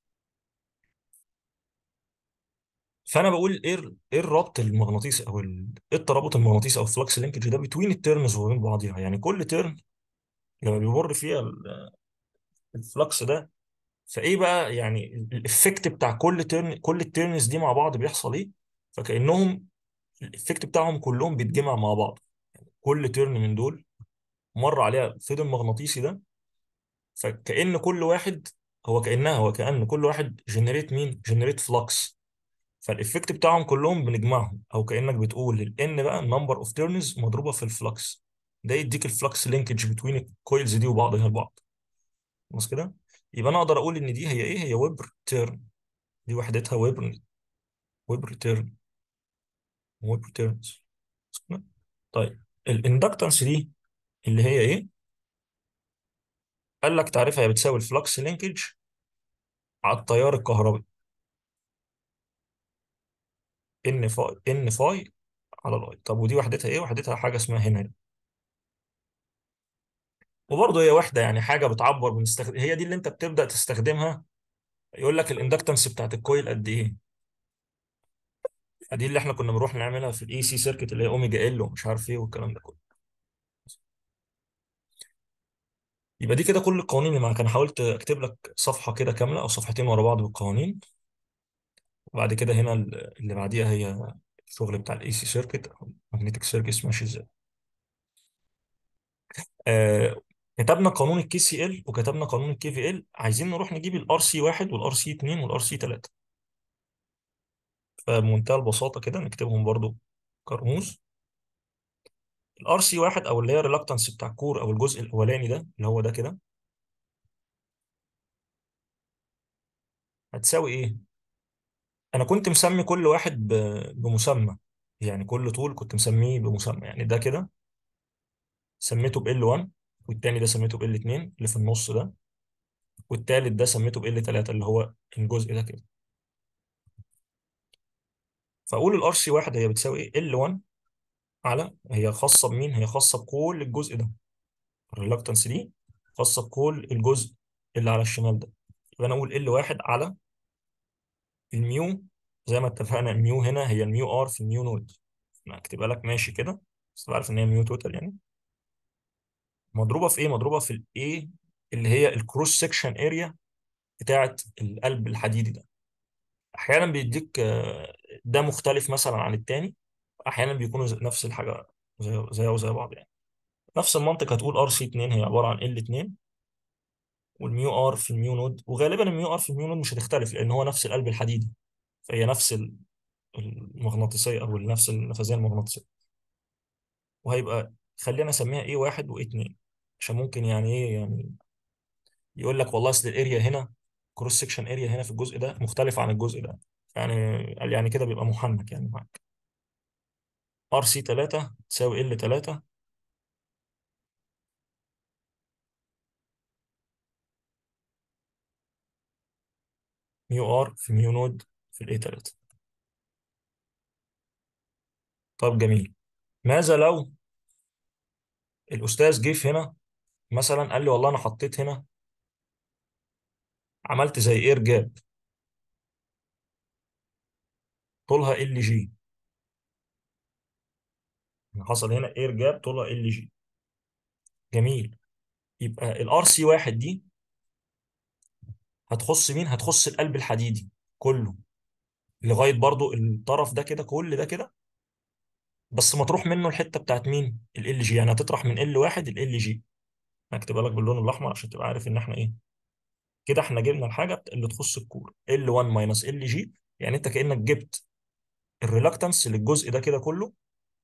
فانا بقول ايه ال- ايه الربط المغناطيسي او ال- ايه الترابط المغناطيسي او الفلكس لينكج ده بين التيرنز وبين بعضها يعني كل تيرن لما بيمر فيها ال- الفلكس ده فايه بقى يعني الافكت بتاع كل تيرن كل التيرنز دي مع بعض بيحصل ايه فكانهم الافكت بتاعهم كلهم بيتجمع مع بعض كل تيرن من دول مر عليها الفيض المغناطيسي ده فكأن كل واحد هو كأنها هو كأن كل واحد جنريت مين جنريت فلكس فالإفكت بتاعهم كلهم بنجمعهم أو كأنك بتقول ال N بقى number of turns مضروبة في الفلكس ده يديك الفلكس لينكج بين الكويلز دي وبعضها البعض خلاص كده يبقى أنا أقدر أقول إن دي هي إيه هي ويبر تيرن دي وحدتها ويبر ويبر تيرن ويبر تيرنز طيب الاندكتنس دي اللي هي إيه قال لك تعرفها هي بتساوي الفلكس لينكج على التيار الكهربي ان فاي ان فاي على الاي طب ودي وحدتها ايه وحدتها حاجه اسمها هنا وبرضه هي وحده يعني حاجه بتعبر بنستخدم هي دي اللي انت بتبدا تستخدمها يقول لك الاندكتنس بتاعت الكويل قد ايه دي اللي احنا كنا بنروح نعملها في الاي سي سيركت اللي هي اوميجا ال ومش عارف ايه والكلام ده كله يبقى دي كده كل القوانين اللي معاك انا حاولت اكتب لك صفحه كده كامله او صفحتين ورا بعض بالقوانين وبعد كده هنا اللي بعديها هي الشغل بتاع الاي سي سيركت او ماجنتيك سيركت ماشي ازاي آه كتبنا قانون الكي سي ال وكتبنا قانون الكي في ال عايزين نروح نجيب الار سي 1 والار سي 2 والار سي 3 فبمنتهى البساطه كده نكتبهم برضو كرموز الار سي 1 او اللي هي الريلكتنس بتاع الكور او الجزء الاولاني ده اللي هو ده كده هتساوي ايه انا كنت مسمي كل واحد ب- بمسمى يعني كل طول كنت مسميه بمسمى يعني ده كده سميته ب L1 والتاني ده سميته ب L2 اللي في النص ده والتالت ده سميته ب L3 اللي هو الجزء ده كده فاقول الار سي 1 هي بتساوي ايه L1 على هي خاصه بمين هي خاصه بكل الجزء ده الريلكتنس دي خاصه بكل الجزء اللي على الشمال ده يبقى انا اقول L1 على الميو زي ما اتفقنا الميو هنا هي الميو ار في الميو نود انا هكتبها لك ماشي كده بس عارف ان هي ميو توتال يعني مضروبه في ايه مضروبه في الايه اللي هي الكروس سكشن اريا بتاعت القلب الحديدي ده احيانا بيديك آه، ده مختلف مثلا عن التاني احيانا بيكونوا زي- نفس الحاجه زي زي وزي بعض يعني نفس المنطق هتقول ار سي 2 هي عباره عن ال 2 والميو ار في الميو نود وغالبا الميو ار في الميو نود مش هتختلف لان هو نفس القلب الحديدي فهي نفس ال- المغناطيسيه او نفس النفاذيه المغناطيسيه وهيبقى خلينا نسميها ايه واحد وايه اتنين عشان ممكن يعني ايه يعني يقول لك والله اصل الاريا هنا كروس سكشن اريا هنا في الجزء ده مختلف عن الجزء ده يعني قال يعني كده بيبقى محنك يعني معاك ار سي 3 تساوي ال 3 ميو ار في ميو نود في الاي 3 طب جميل ماذا لو الاستاذ جه في هنا مثلا قال لي والله انا حطيت هنا عملت زي اير جاب طولها ال جي حصل هنا اير جاب طولها ال جي جميل يبقى الار سي واحد دي هتخص مين هتخص القلب الحديدي كله لغايه برضو الطرف ده كده كل ده كده بس مطروح منه الحته بتاعت مين ال جي يعني هتطرح من ال واحد ال جي هكتبها لك باللون الاحمر عشان تبقى عارف ان احنا ايه كده احنا جبنا الحاجه بت- اللي تخص الكور ال 1 ماينس ال جي يعني انت كانك جبت الريلكتنس للجزء ده كده كله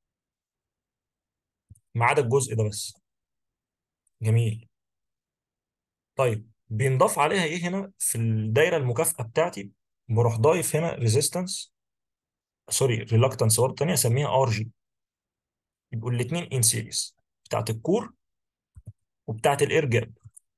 ما عدا الجزء ده بس جميل طيب بينضاف عليها ايه هنا في الدايره المكافئه بتاعتي بروح ضايف هنا ريزيستنس سوري ريلكتنس برضه تانية اسميها ار جي يبقوا الاثنين ان سيريز بتاعت الكور وبتاعت الاير جاب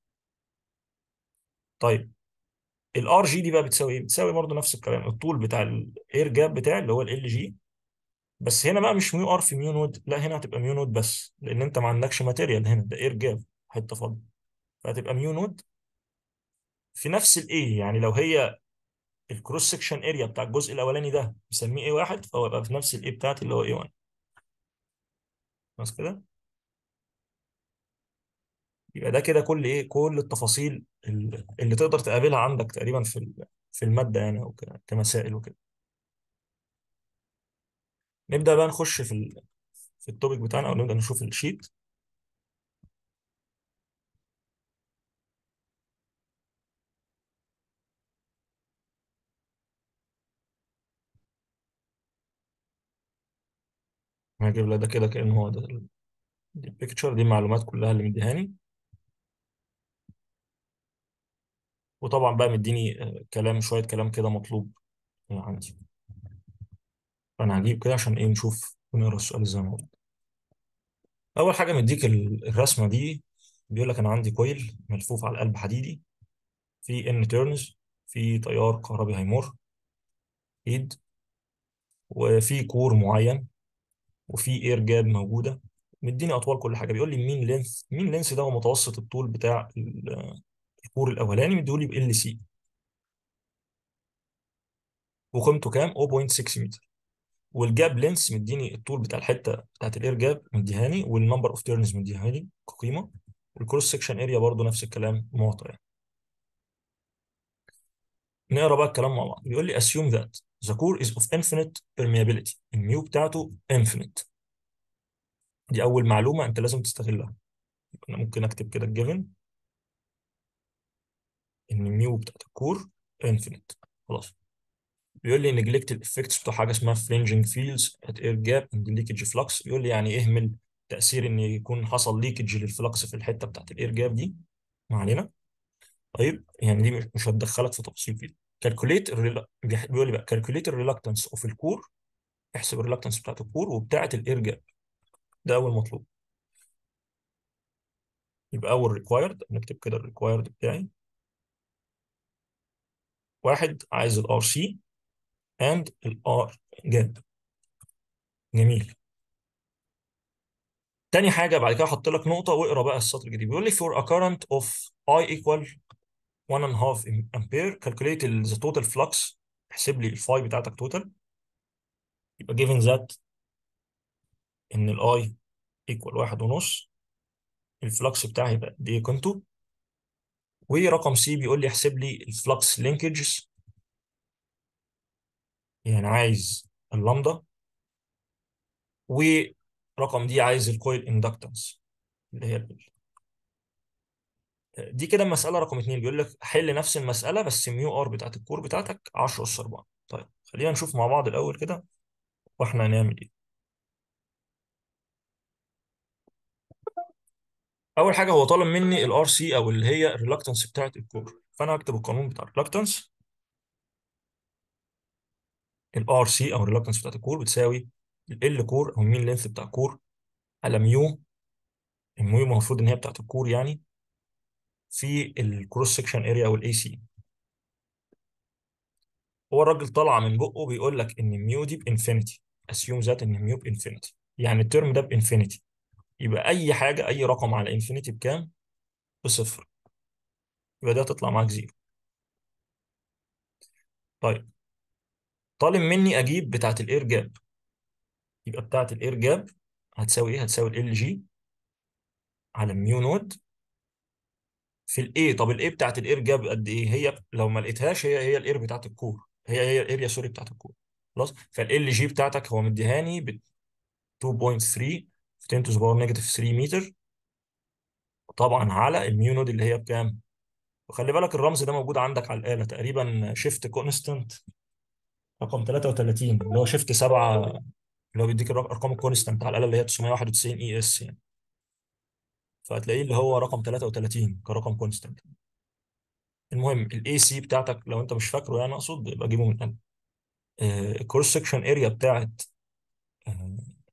طيب الار جي دي بقى بتساوي ايه بتساوي برضه نفس الكلام الطول بتاع الاير جاب بتاعي اللي هو ال جي بس هنا بقى مش ميو ار في ميو نود لا هنا هتبقى ميو نود بس لان انت ما عندكش ماتيريال هنا ده اير جاب حته فاضيه فهتبقى ميو نود في نفس الايه يعني لو هي الكروس سكشن اريا بتاع الجزء الاولاني ده بسميه ايه واحد فهو يبقى في نفس الايه بتاعتي اللي هو ايه 1 بس كده يبقى ده كده كل ايه كل التفاصيل ال- اللي تقدر تقابلها عندك تقريبا في ال- في الماده يعني او ك- كمسائل وكده نبدا بقى نخش في ال- في التوبيك بتاعنا او نبدا نشوف الشيت هجيب لك ده كده كأنه هو ده ال- دي البيكتشر دي المعلومات كلها اللي مديهاني وطبعا بقى مديني آه، كلام شويه كلام كده مطلوب آه، عندي فانا هجيب كده عشان ايه نشوف ونقرا السؤال زي ما هو اول حاجه مديك ال- الرسمه دي بيقول لك انا عندي كويل ملفوف على قلب حديدي في ان تيرنز في تيار كهربي هيمر ايد وفي كور معين وفي اير جاب موجوده مديني اطوال كل حاجه بيقول لي مين لينث مين لينث ده هو متوسط الطول بتاع ال- الكور الاولاني مديهولي ب ال سي وقيمته كام 0.6 متر والجاب لينث مديني الطول بتاع الحته بتاعت الاير جاب مديهاني والنمبر اوف تيرنز مديهاني كقيمه والكروس سكشن اريا برضو نفس الكلام معطى يعني نقرا بقى الكلام مع بعض بيقول لي assume that the core is of infinite permeability الميو بتاعته infinite دي اول معلومه انت لازم تستغلها انا ممكن اكتب كده الجيفن ان الميو بتاعت الكور انفينيت خلاص بيقول لي نجلكت الافكتس بتوع حاجه اسمها فرنجنج فيلدز ات اير جاب اند ليكج فلكس بيقول لي يعني اهمل تاثير ان يكون حصل ليكج للفلكس في الحته بتاعت الاير جاب دي ما علينا طيب يعني دي مش مش هتدخلك في تفاصيل فيه كالكوليت بيقول لي بقى كالكوليت الريلكتنس اوف الكور احسب الريلكتنس بتاعت الكور وبتاعت الاير جاب ده اول مطلوب يبقى اول ريكوايرد نكتب كده الريكوايرد بتاعي واحد عايز الار سي اند الار جاب جميل تاني حاجه بعد كده احط لك نقطه واقرا بقى السطر الجديد بيقول لي for a current of I equal 1 and a half ampere calculate the total flux احسب لي الفاي بتاعتك توتال يبقى given that ان الاي equal واحد ونص الفلكس بتاعي يبقى قد ايه قيمته ورقم سي بيقول لي احسب لي الفلكس لينكجز يعني عايز اللامدا ورقم دي عايز الكويل اندكتنس اللي هي ال- دي كده المسألة رقم اتنين بيقول لك حل نفس المسألة بس ميو ار بتاعت الكور بتاعتك 10 أس 4 طيب خلينا نشوف مع بعض الأول كده واحنا هنعمل ايه أول حاجة هو طالب مني الار سي أو اللي هي الريلكتنس بتاعت الكور فأنا هكتب القانون بتاع الريلكتنس الار سي أو الريلكتنس بتاعت الكور بتساوي ال كور أو المين لينث بتاع الكور على ميو الميو المفروض إن هي بتاعت الكور يعني في الكروس سكشن اريا او الاي سي هو الراجل طالع من بقه بيقول لك ان الميو دي بانفينيتي اسيوم ذات ان الميو بانفينيتي يعني الترم ده بانفينيتي يبقى اي حاجه اي رقم على انفينيتي بكام بصفر يبقى ده تطلع معاك زيرو طيب طالب مني اجيب بتاعه الاير جاب يبقى بتاعه الاير جاب هتساوي ايه هتساوي ال جي على الميو نود في الاي طب الاي بتاعه الاير جاب قد ايه هي لو ما لقيتهاش هي هي الاير بتاعه الكور هي هي الاريا سوري بتاعه الكور خلاص فال جي بتاعتك هو مديهاني ب 2.3 في 10 to the power negative 3 متر طبعا على الميو نود اللي هي بكام وخلي بالك الرمز ده موجود عندك على الآلة تقريبا شيفت كونستنت رقم 33 اللي هو شيفت 7 اللي هو بيديك الرق- ارقام الكونستنت على الآلة اللي هي 991 اي اس يعني فهتلاقيه اللي هو رقم 33 كرقم كونستنت المهم الاي سي بتاعتك لو انت مش فاكره يعني اقصد يبقى جيبه من الآلة الكروس سكشن اريا بتاعت آه،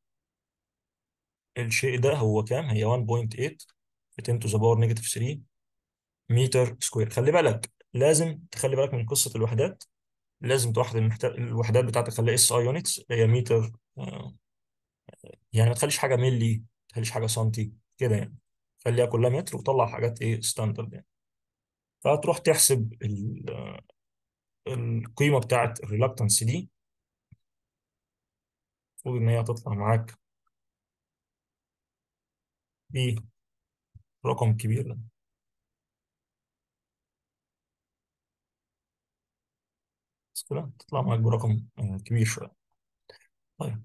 الشيء ده هو كام هي 1.8 في 10 to the power negative 3 متر سكوير خلي بالك لازم تخلي بالك من قصة الوحدات لازم توحد المحت... الوحدات بتاعتك تخليها اس اي يونتس اللي هي متر آه، يعني ما تخليش حاجة ملي ما تخليش حاجة سنتي كده يعني خليها كلها متر وطلع حاجات ايه ستاندرد يعني فهتروح تحسب ال... آه، القيمة بتاعت الريلكتنس دي المفروض ان هي هتطلع معاك برقم كبير ده بس كده تطلع معاك برقم آه، كبير شوية طيب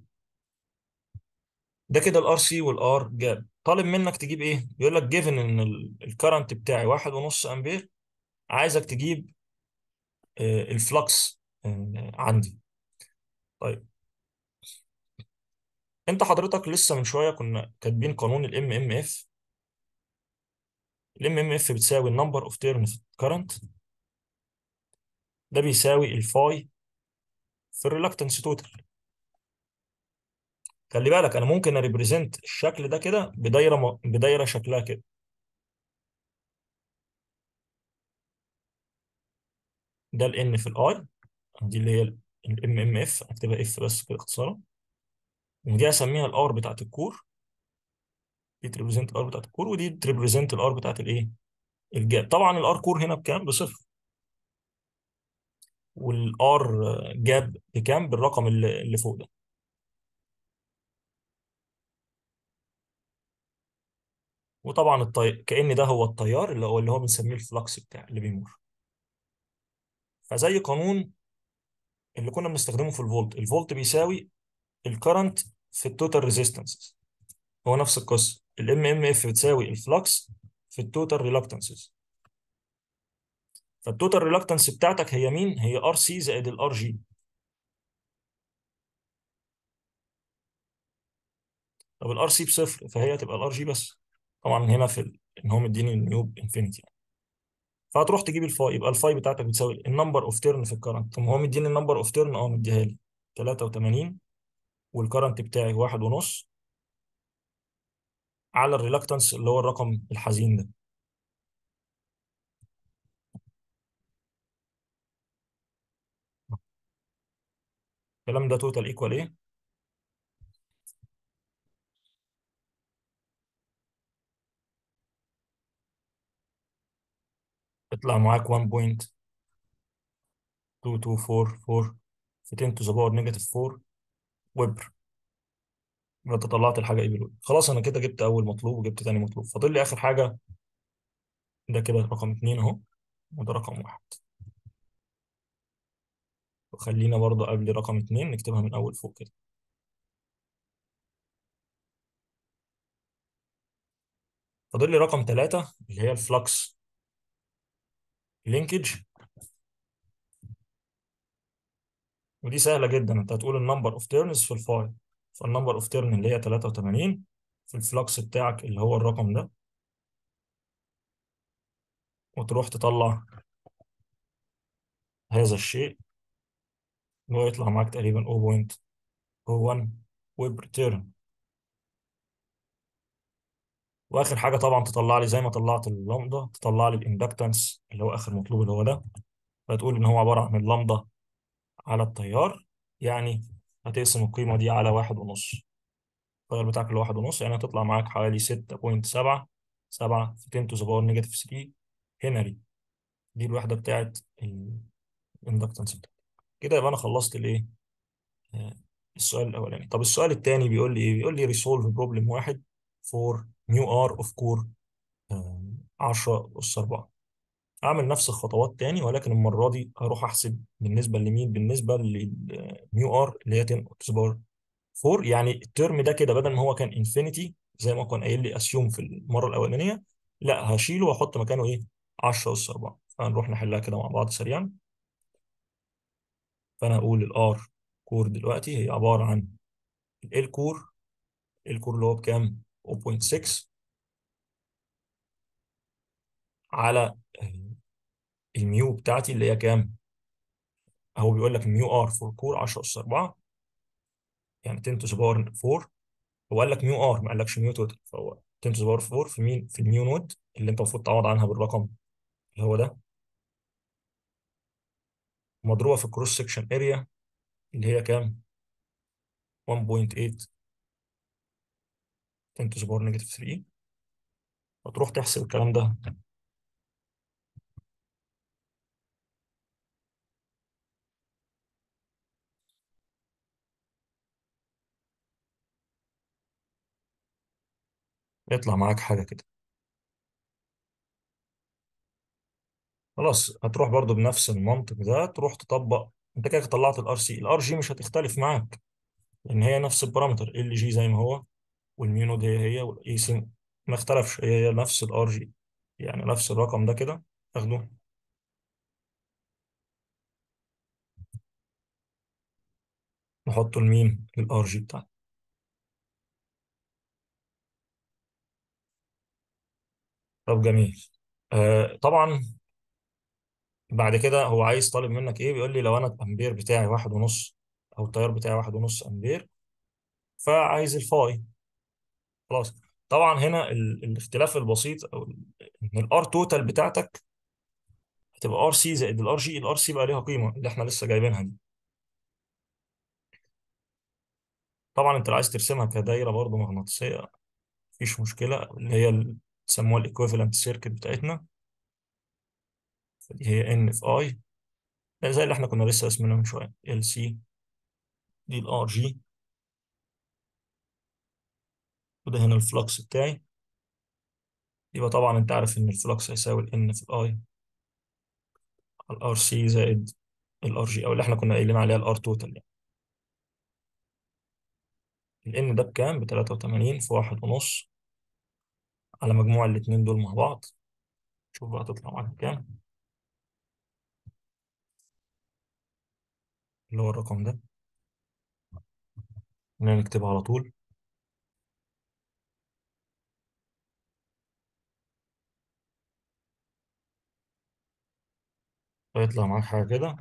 ده كده الار سي والار جاب طالب منك تجيب ايه بيقول لك جيفن ان الكرنت بتاعي واحد ونص امبير عايزك تجيب آه، الفلكس آه، عندي طيب انت حضرتك لسه من شويه كنا كاتبين قانون الام ام اف الام ام اف بتساوي النمبر اوف تيرنز كرنت ده بيساوي الفاي في الريلكتنس توتال خلي بالك انا ممكن اريبريزنت الشكل ده كده بدايره م... بدايره شكلها كده ده الان في الاي دي اللي هي الام ام اف اكتبها اف بس كده اختصارا ودي اسميها الار بتاعت الكور دي تريبريزنت الار بتاعت الكور ودي تريبريزنت الار بتاعت الايه الجاب طبعا الار كور هنا بكام بصفر والار جاب بكام بالرقم اللي, اللي فوق ده وطبعا الطي... كأن ده هو التيار اللي هو اللي هو بنسميه الفلكس بتاع اللي بيمر فزي قانون اللي كنا بنستخدمه في الفولت الفولت بيساوي الكرنت في التوتال ريزيستنس هو نفس القصه الام ام اف بتساوي الفلكس في التوتال ريلكتنسز فالتوتال ريلكتنس بتاعتك هي مين؟ هي ار سي زائد الار جي طب الار سي بصفر فهي تبقى الار جي بس طبعا هنا في ال... ان هو مديني النيو انفينيتي فهتروح تجيب الفاي يبقى الفاي بتاعتك بتساوي النمبر اوف تيرن في الكرنت طب هو مديني النمبر اوف تيرن اه مديها لي 83 والكرنت بتاعي واحد ونص على الريلكتنس اللي هو الرقم الحزين ده الكلام ده توتال ايكوال ايه؟ يطلع معاك 1.2244 في 10 to the power negative 4 ويبر يبقى انت طلعت الحاجه ايه بالويب خلاص انا كده جبت اول مطلوب وجبت تاني مطلوب فاضل لي اخر حاجه ده كده رقم اتنين اهو وده رقم واحد وخلينا برضه قبل رقم اتنين نكتبها من اول فوق كده فاضل لي رقم ثلاثة اللي هي الفلكس لينكج ودي سهلة جدا انت هتقول النمبر اوف تيرنز في الفاي فالنمبر اوف تيرن اللي هي 83 في الفلكس بتاعك اللي هو الرقم ده وتروح تطلع هذا الشيء اللي هو يطلع معاك تقريبا 0.01 ويب تيرن واخر حاجه طبعا تطلع لي زي ما طلعت اللامدا تطلع لي الاندكتنس اللي هو اخر مطلوب اللي هو ده فتقول ان هو عباره عن اللامدا على التيار يعني هتقسم القيمه دي على واحد ونص التيار بتاعك اللي واحد ونص يعني هتطلع معاك حوالي 6.7 7 في 10 to the power negative 3 هنري دي الوحده بتاعت الاندكتنس بتاعتك كده يبقى انا خلصت الايه آه، السؤال الاولاني طب السؤال الثاني بيقول لي ايه بيقول لي ريسولف بروبلم واحد فور نيو ار اوف كور 10 اس 4 اعمل نفس الخطوات تاني ولكن المره دي هروح احسب بالنسبه لمين بالنسبه للنيو ار اللي هي 10 اس بار 4 يعني الترم ده كده بدل ما هو كان انفينيتي زي ما كان قايل لي اسيوم في المره الاولانيه لا هشيله واحط مكانه ايه 10 اس 4 فهنروح نحلها كده مع بعض سريعا فانا اقول الار كور دلوقتي هي عباره عن ال كور الكور اللي هو بكام 0.6 على آه، الميو بتاعتي اللي هي كام هو بيقول لك الميو ار فور كور 10 اس 4 يعني 10 تو باور 4 هو قال لك ميو ار ما قالكش ميو توتال فهو 10 تو باور 4 في مين في الميو نود اللي انت المفروض تعوض عنها بالرقم اللي هو ده مضروبه في الكروس سكشن اريا اللي هي كام 1.8 10 تو باور نيجاتيف 3 فتروح تحسب الكلام ده يطلع معاك حاجه كده خلاص هتروح برضو بنفس المنطق ده تروح تطبق انت كده طلعت الار سي الار جي مش هتختلف معاك لان هي نفس البارامتر ال جي زي ما هو والميو نود هي هي والاي سي ما اختلفش هي هي نفس الار جي يعني نفس الرقم ده كده اخده نحطه لمين للار جي بتاعنا طب جميل آه طبعا بعد كده هو عايز طالب منك ايه بيقول لي لو انا الامبير بتاعي واحد ونص او التيار بتاعي واحد ونص امبير فعايز الفاي خلاص طبعا هنا ال... الاختلاف البسيط او ال- ان الار توتال بتاعتك هتبقى ار سي زائد الار جي الار سي بقى ليها قيمه اللي احنا لسه جايبينها دي طبعا انت لو عايز ترسمها كدايره برضه مغناطيسيه مفيش مشكله اللي هي ال- بيسموها الايكويفالنت سيركت بتاعتنا فدي هي ان في اي زي اللي احنا كنا لسه رسمينها من شويه ال سي دي الار جي وده هنا الفلكس بتاعي يبقى طبعا انت عارف ان الفلكس هيساوي ال n في الاي على الار سي زائد الار جي او اللي احنا كنا قايلين عليها الار توتال يعني ال n ده بكام ب 83 في واحد ونص على مجموع الاتنين دول مع بعض شوف بقى تطلع معاك كام اللي هو الرقم ده خلينا نكتبها على طول فيطلع معاك حاجة كده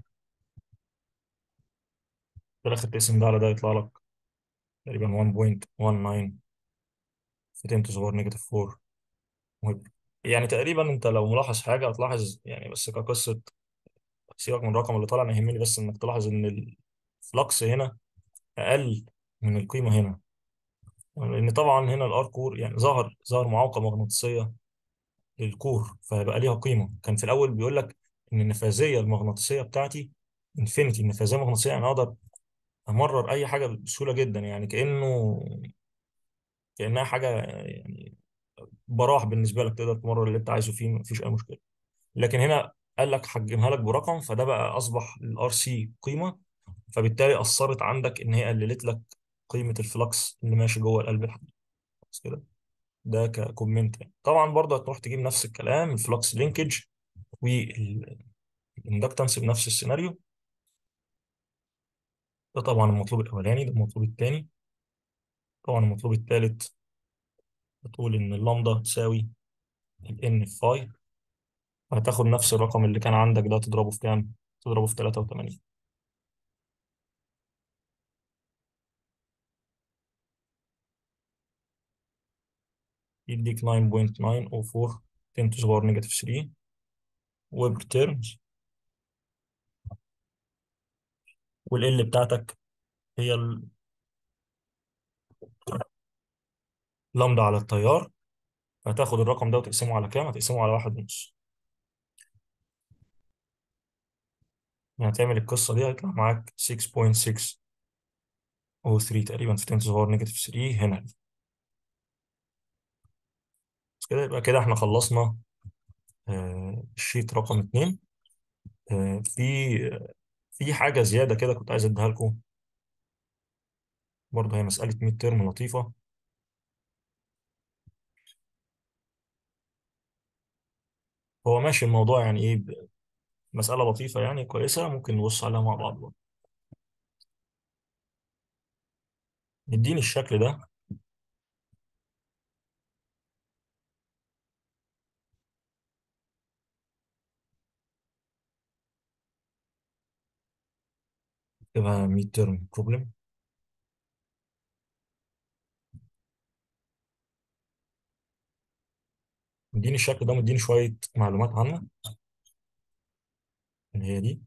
في الآخر تقسم ده على ده يطلع لك تقريبا 1.19 في 10 to the power negative 4 مهم. يعني تقريبا انت لو ملاحظ حاجة هتلاحظ يعني بس كقصة سيبك من الرقم اللي طالع انا يهمني بس انك تلاحظ ان الفلكس هنا اقل من القيمة هنا لان طبعا هنا الار كور يعني ظهر ظهر معوقة مغناطيسية للكور فبقى ليها قيمة كان في الاول بيقول لك ان النفاذية المغناطيسية بتاعتي انفينيتي النفاذية المغناطيسية يعني اقدر امرر اي حاجة بسهولة جدا يعني كأنه كأنها حاجة يعني براح بالنسبة لك تقدر تمرر اللي انت عايزه فيه مفيش اي مشكلة لكن هنا قال لك حجمها لك برقم فده بقى اصبح الار سي قيمه فبالتالي اثرت عندك ان هي قللت لك قيمه الفلكس اللي ماشي جوه القلب الحديد بس كده ده ككومنت يعني طبعا برضه هتروح تجيب نفس الكلام الفلكس لينكج والاندكتنس بنفس السيناريو ده طبعا المطلوب الاولاني ده المطلوب الثاني طبعا المطلوب الثالث بتقول ان اللامدا تساوي الان في فاي هتاخد نفس الرقم اللي كان عندك ده تضربه في كام؟ تضربه في 83 يديك 9.904 10 to the power negative 3 ويب تيرمز والال بتاعتك هي اللامدا على التيار هتاخد الرقم ده وتقسمه على كام؟ هتقسمه على واحد ونص يعني هتعمل القصة دي هيطلع معاك 6.603 تقريبا في 10 to the power negative 3 هنا بس كده يبقى كده احنا خلصنا آه، الشيت رقم اتنين آه، في في حاجة زيادة كده كنت عايز اديها لكم برضه هي مسألة ميد ترم لطيفة هو ماشي الموضوع يعني ايه ب- مسألة لطيفة يعني كويسة ممكن نبص عليها مع بعض برضه. نديني الشكل ده تبقى ميد ترم بروبلم مديني الشكل ده مديني شوية معلومات عنه اللي هي دي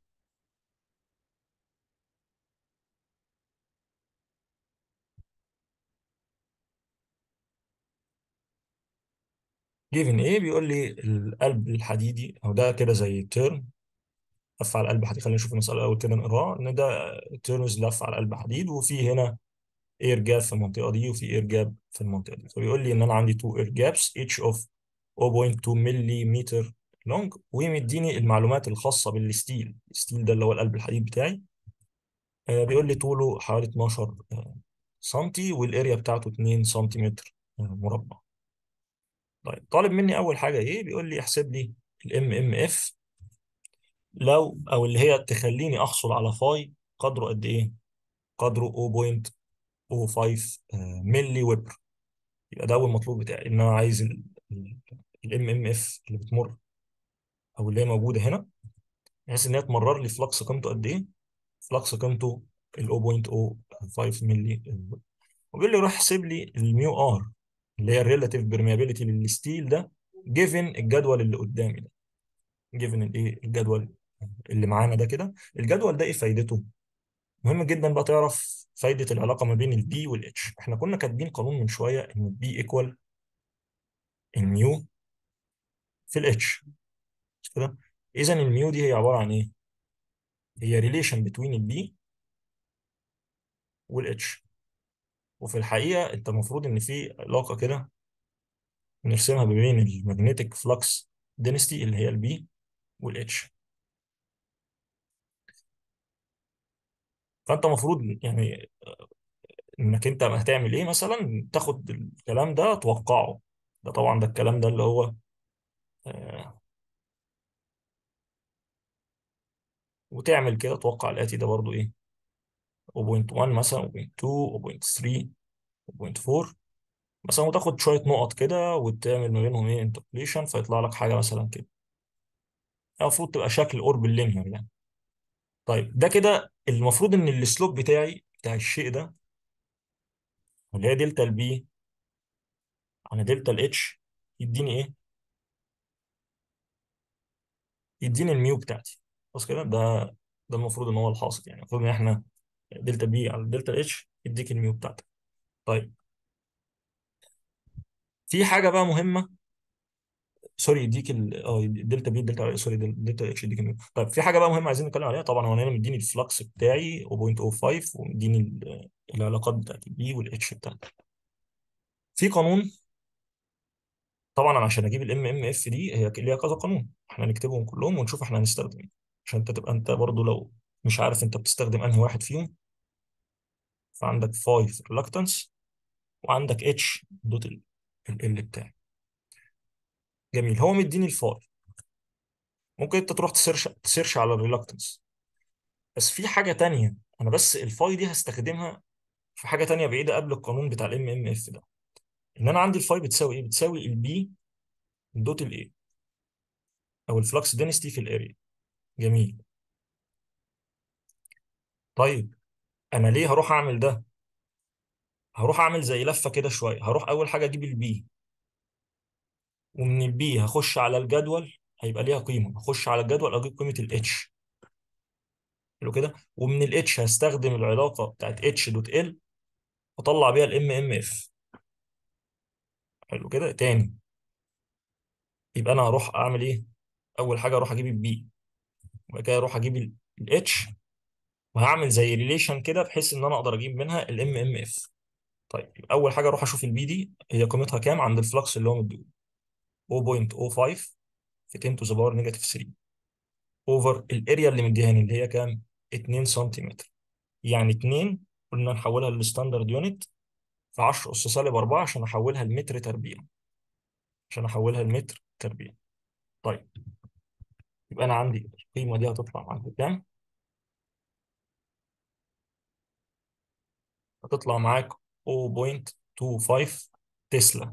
جيفن ايه بيقول لي القلب الحديدي او ده كده زي تيرم لف على القلب حديد خلينا نشوف المسألة الأول كده نقراه إن ده تيرمز لف على القلب حديد وفي هنا اير جاب في المنطقة دي وفي اير جاب في المنطقة دي فبيقول لي إن أنا عندي تو اير جابس each of 0.2 ملي لونج ومديني المعلومات الخاصة بالستيل الستيل ده اللي هو القلب الحديد بتاعي آه، بيقول لي طوله حوالي 12 آه، سنتي والاريا بتاعته 2 سنتيمتر آه، مربع طيب طالب مني اول حاجه ايه بيقول لي احسب لي الام ام اف لو او اللي هي تخليني احصل على فاي قدره قد ايه قدره 0.05 آه، ملي ويبر يبقى ده اول مطلوب بتاعي ان انا عايز الام ام اف اللي بتمر او اللي هي موجوده هنا بحيث ان هي تمرر لي فلكس قيمته قد ايه فلكس قيمته ال 0.05 ملي وبيقول لي روح احسب لي الميو ار اللي هي الريلاتيف بيرميابيليتي للستيل ده جيفن الجدول اللي قدامي ده جيفن الايه الجدول اللي معانا ده كده الجدول ده ايه فايدته مهم جدا بقى تعرف فايده العلاقه ما بين البي والاتش احنا كنا كاتبين قانون من شويه ان البي ايكوال الميو في الاتش مش كده اذا الميو دي هي عباره عن ايه هي ريليشن بتوين البي والاتش وفي الحقيقه انت المفروض ان في علاقه كده نرسمها ما بين المagnetic flux density اللي هي البي والاتش فانت المفروض يعني انك انت هتعمل ايه مثلا تاخد الكلام ده توقعه ده طبعا ده الكلام ده اللي هو آه وتعمل كده توقع الاتي ده برضو ايه 0.1 مثلا 0.2 0.3 0.4 مثلا وتاخد شويه نقط كده وتعمل ما بينهم ايه انتربوليشن فيطلع لك حاجه مثلا كده المفروض تبقى شكل قرب اللينير يعني طيب ده كده المفروض ان السلوب بتاعي بتاع الشيء ده اللي هي دلتا البي على دلتا الاتش يديني ايه يديني الميو بتاعتي بس كده ده ده المفروض ان هو الحاصل يعني المفروض ان احنا دلتا بي على دلتا اتش يديك الميو بتاعتك طيب في حاجه بقى مهمه سوري يديك ال اه دلتا بي دلتا سوري دل- دلتا اتش يديك الميو طيب في حاجه بقى مهمه عايزين نتكلم عليها طبعا هو انا مديني الفلكس بتاعي 0.05 ومديني ال- العلاقات بتاعت البي والاتش بتاعتي في قانون طبعا أنا عشان اجيب الام ام اف دي هي ليها كذا قانون احنا نكتبهم كلهم ونشوف احنا هنستخدم ايه عشان انت تبقى انت برضو لو مش عارف انت بتستخدم انهي واحد فيهم فعندك 5 reluctance وعندك اتش دوت ال ال بتاعي جميل هو مديني الفاي ممكن انت تروح تسيرش تسيرش على الريلكتنس بس في حاجه تانية انا بس الفاي دي هستخدمها في حاجه تانية بعيده قبل القانون بتاع الام ام اف ده ان انا عندي الفاي بتساوي ايه بتساوي البي دوت الاي او الفلكس دينستي في الاريا جميل طيب انا ليه هروح اعمل ده هروح اعمل زي لفه كده شويه هروح اول حاجه اجيب البي ومن البي هخش على الجدول هيبقى ليها قيمه هخش على الجدول اجيب قيمه الاتش حلو كده ومن الاتش هستخدم العلاقه بتاعت اتش دوت ال واطلع بيها الام ام اف حلو كده تاني يبقى انا هروح اعمل ايه اول حاجه اروح اجيب البي وبعد كده اروح اجيب الاتش وهعمل زي ريليشن كده بحيث ان انا اقدر اجيب منها الام ام اف طيب يبقى اول حاجه اروح اشوف البي دي هي قيمتها كام عند الفلكس اللي هو مديهولي 0.05 في 10 تو ذا باور نيجاتيف 3 اوفر الاريا اللي مديهاني اللي هي كام 2 سنتيمتر يعني 2 قلنا نحولها للستاندرد يونت في 10 اس سالب 4 عشان احولها لمتر تربيع عشان احولها لمتر تربيع طيب يبقى انا عندي القيمه دي هتطلع معاك بكام هتطلع معاك 0.25 تسلا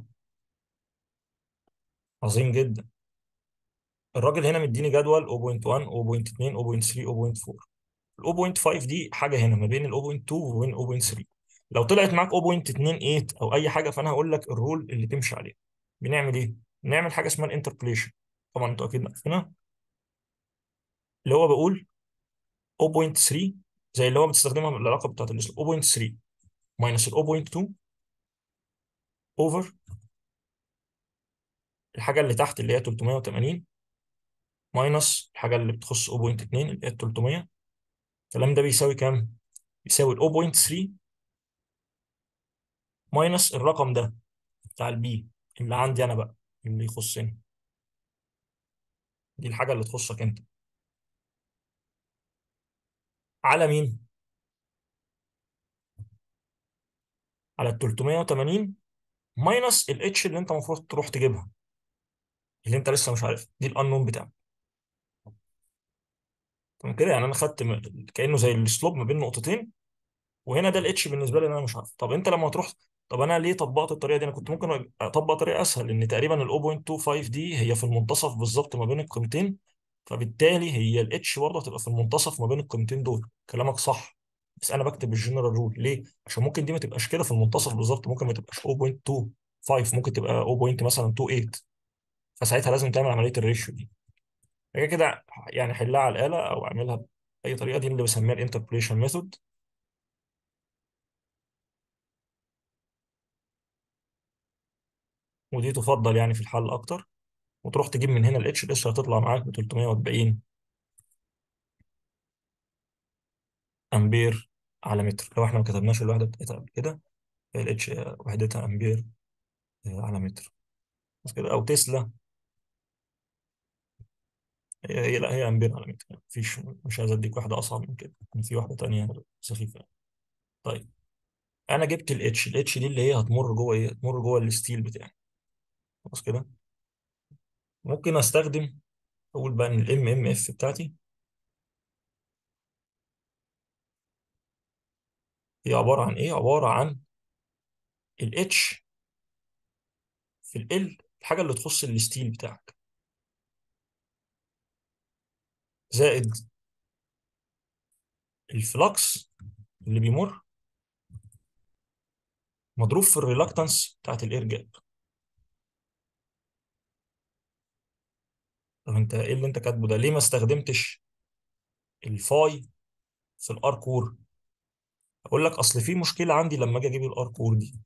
عظيم جدا الراجل هنا مديني جدول 0.1 0.2 0.3 0.4 ال 0.5 دي حاجه هنا ما بين ال 0.2 وبين 0.3 لو طلعت معاك 0.28 او اي حاجه فانا هقول لك الرول اللي تمشي عليه بنعمل ايه بنعمل حاجه اسمها الانتربوليشن طبعا انتوا اكيد عارفينها اللي هو بقول 0.3 زي اللي هو بتستخدمها بالعلاقه بتاعت الاسلوب 0.3 ماينس ال 0.2 اوفر الحاجه اللي تحت اللي هي 380 ماينس الحاجه اللي بتخص 0.2 اللي هي 300 الكلام ده بيساوي كام؟ بيساوي ال 0.3 ماينس الرقم ده بتاع البي اللي عندي انا بقى اللي يخصني دي الحاجه اللي تخصك انت على مين؟ على ال 380 ماينس الاتش اللي انت المفروض تروح تجيبها اللي انت لسه مش عارفها دي الانون بتاعك تمام كده يعني انا خدت م- كانه زي السلوب ما بين نقطتين وهنا ده الاتش بالنسبه لي إن انا مش عارف طب انت لما تروح طب انا ليه طبقت الطريقه دي انا كنت ممكن اطبق طريقه اسهل لان تقريبا ال 0.25 دي هي في المنتصف بالظبط ما بين القيمتين فبالتالي هي الاتش برضه هتبقى في المنتصف ما بين القيمتين دول كلامك صح بس انا بكتب الجنرال رول ليه عشان ممكن دي ما تبقاش كده في المنتصف بالظبط ممكن ما تبقاش 0.25 ممكن تبقى 0. مثلا 28 فساعتها لازم تعمل عمليه الريشيو دي كده كده يعني حلها على الاله او اعملها باي طريقه دي اللي بسميها الانتربوليشن ميثود ودي تفضل يعني في الحل اكتر وتروح تجيب من هنا الاتش الاتش هتطلع معاك ب 340 امبير على متر لو احنا ما كتبناش الوحده بتاعتها قبل كده الاتش وحدتها امبير آه، على متر بس كده او تسلا هي هي- لا هي امبير على متر مفيش مش عايز اديك واحده اصعب من كده يعني في واحده تانية سخيفه طيب انا جبت الاتش الاتش دي اللي هي هتمر جوه ايه هتمر جوه الستيل بتاعي خلاص كده ممكن استخدم اقول بقى ان الام ام اف بتاعتي هي عباره عن ايه عباره عن الاتش في ال الحاجه اللي تخص الستيل بتاعك زائد الفلكس اللي بيمر مضروب في الريلاكتنس بتاعت الاير جاب طب انت ايه اللي انت كاتبه ده ليه ما استخدمتش الفاي في الار كور اقول لك اصل في مشكله عندي لما اجي اجيب الار كور دي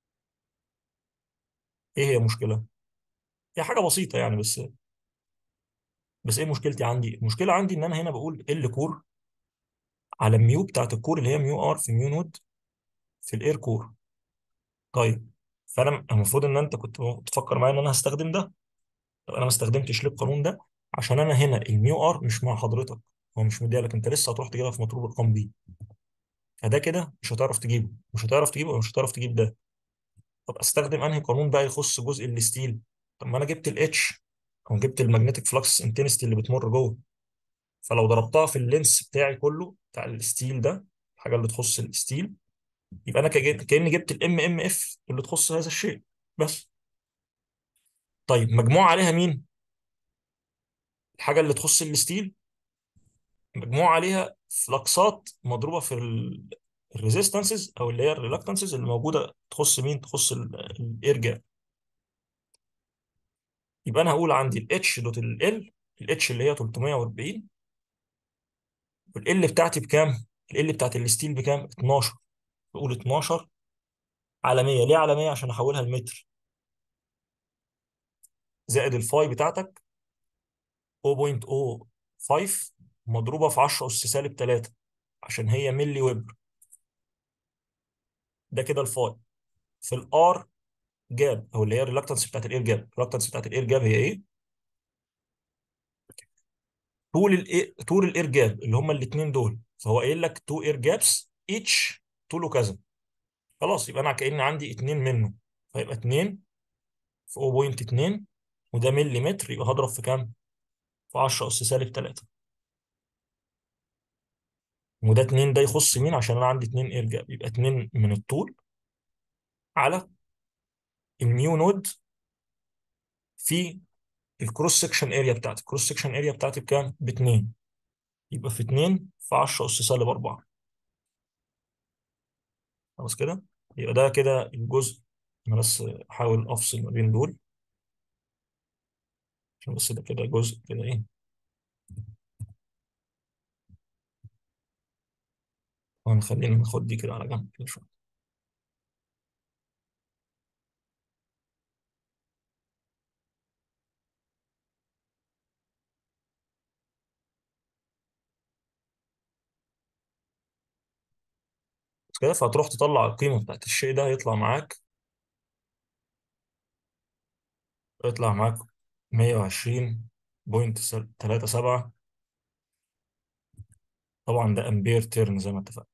ايه هي مشكله هي حاجه بسيطه يعني بس بس ايه مشكلتي عندي المشكله عندي ان انا هنا بقول ال كور على الميو بتاعت الكور اللي هي ميو ار في ميو نود في الاير كور طيب فانا المفروض ان انت كنت تفكر معايا ان انا هستخدم ده طب انا ما استخدمتش ليه القانون ده عشان انا هنا الميو ار مش مع حضرتك هو مش مديها لك انت لسه هتروح تجيبها في مطلوب الارقام دي فده كده مش هتعرف تجيبه مش هتعرف تجيبه ومش هتعرف تجيب ده طب استخدم انهي قانون بقى يخص جزء الستيل طب ما انا جبت الاتش او جبت المagnetic فلكس انتنستي اللي بتمر جوه فلو ضربتها في اللينس بتاعي كله بتاع الستيل ده الحاجه اللي تخص الستيل يبقى انا كأن- كاني جبت الام ام اف اللي تخص هذا الشيء بس طيب مجموع عليها مين الحاجه اللي تخص الستيل مجموع عليها فلكسات مضروبه في الريزيستنسز او اللي هي الريلاكتنسز اللي موجوده تخص مين تخص الاير جاب يبقى انا هقول عندي الاتش دوت ال الاتش اللي هي 340 والال بتاعتي بكام ال بتاعت الستيل بكام 12 بقول 12 على 100 ليه على 100 عشان احولها لمتر زائد الفاي بتاعتك 0.05 مضروبه في 10 اس سالب 3 عشان هي ملي ويبر ده كده الفاي في الار جاب او اللي هي الريلاكتنس بتاعت الاير جاب الريلاكتنس بتاعت الاير جاب هي ايه طول الايه طول الاير جاب اللي هم الاثنين دول فهو قايل لك تو اير جابس ايتش طوله كذا خلاص يبقى انا كأن عندي اتنين منه فيبقى 2 في 0.2 وده ملي متر يبقى هضرب في كام؟ في 10 اس سالب 3 وده 2 ده يخص مين عشان انا عندي 2 اير جاب يبقى 2 من الطول على الميو نود في الكروس سكشن اريا بتاعتي الكروس سكشن اريا بتاعتي بكام؟ ب 2 يبقى في 2 في 10 اس سالب 4 خلاص كده يبقى ده كده الجزء انا بس احاول افصل ما بين دول عشان بس ده كده جزء كده ايه وهنخلينا ناخد دي كده على جنب كده شويه بس كده فهتروح تطلع القيمه بتاعت الشيء ده هيطلع معاك يطلع معاك 120.37 طبعا ده امبير تيرن زي ما اتفقنا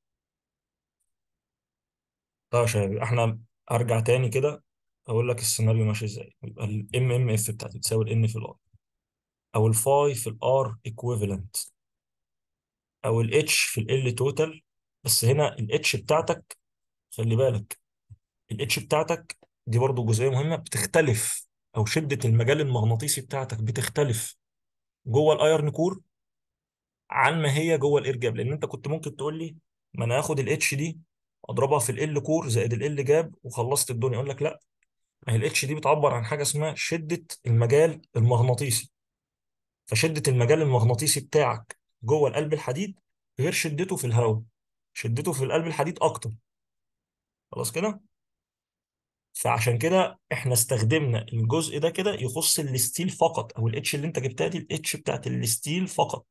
طيب يا شباب احنا ارجع تاني كده اقول لك السيناريو ماشي ازاي يبقى الام ام اف بتاعتي تساوي الان في الار او الفاي في الار ايكويفالنت او الاتش في ال توتال بس هنا الاتش بتاعتك خلي بالك الاتش بتاعتك دي برضو جزئيه مهمه بتختلف او شده المجال المغناطيسي بتاعتك بتختلف جوه الايرن كور عن ما هي جوه الاير جاب لان انت كنت ممكن تقول لي ما انا هاخد الاتش دي اضربها في ال كور زائد ال جاب وخلصت الدنيا اقول لك لا ما هي الاتش دي بتعبر عن حاجه اسمها شده المجال المغناطيسي فشده المجال المغناطيسي بتاعك جوه القلب الحديد غير شدته في الهواء شدته في القلب الحديد اكتر خلاص كده فعشان كده احنا استخدمنا الجزء ده كده يخص الستيل فقط او الاتش اللي انت جبتها دي الاتش بتاعت الستيل فقط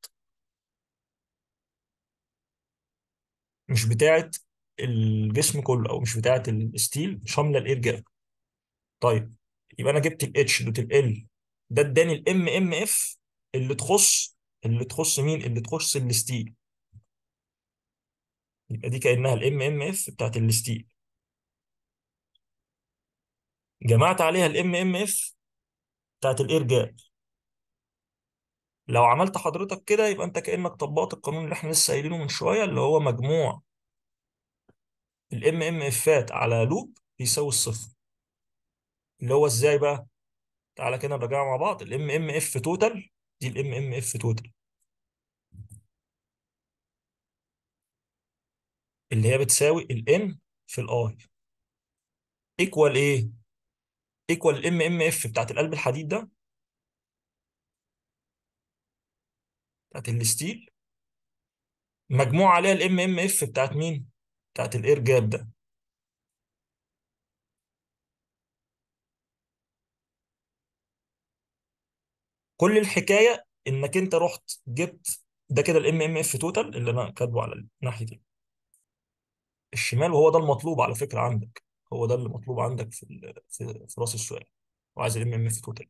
مش بتاعت الجسم كله او مش بتاعت الستيل شامله الاير جاب طيب يبقى انا جبت الاتش دوت ال ده اداني الام ام اف اللي تخص اللي تخص مين اللي تخص الستيل يبقى دي كانها الام ام اف بتاعت الستيل جمعت عليها الام ام اف بتاعت الاير جاب لو عملت حضرتك كده يبقى انت كانك طبقت القانون اللي احنا لسه قايلينه من شويه اللي هو مجموع الام ام افات على لوب بيساوي الصفر اللي هو ازاي بقى تعالى كده نراجعها مع بعض الام ام اف توتال دي الام ام اف توتال اللي هي بتساوي الان في الاي ايكوال ايه ايكوال الام ام اف بتاعت القلب الحديد ده بتاعت الستيل مجموع عليها الام ام اف بتاعت مين بتاعت الاير جاب ده كل الحكايه انك انت رحت جبت ده كده الام ام اف توتال اللي انا كاتبه على الناحيه دي الشمال وهو ده المطلوب على فكره عندك هو ده اللي مطلوب عندك في ال- في, في راس السؤال وعايز الام ام اف توتال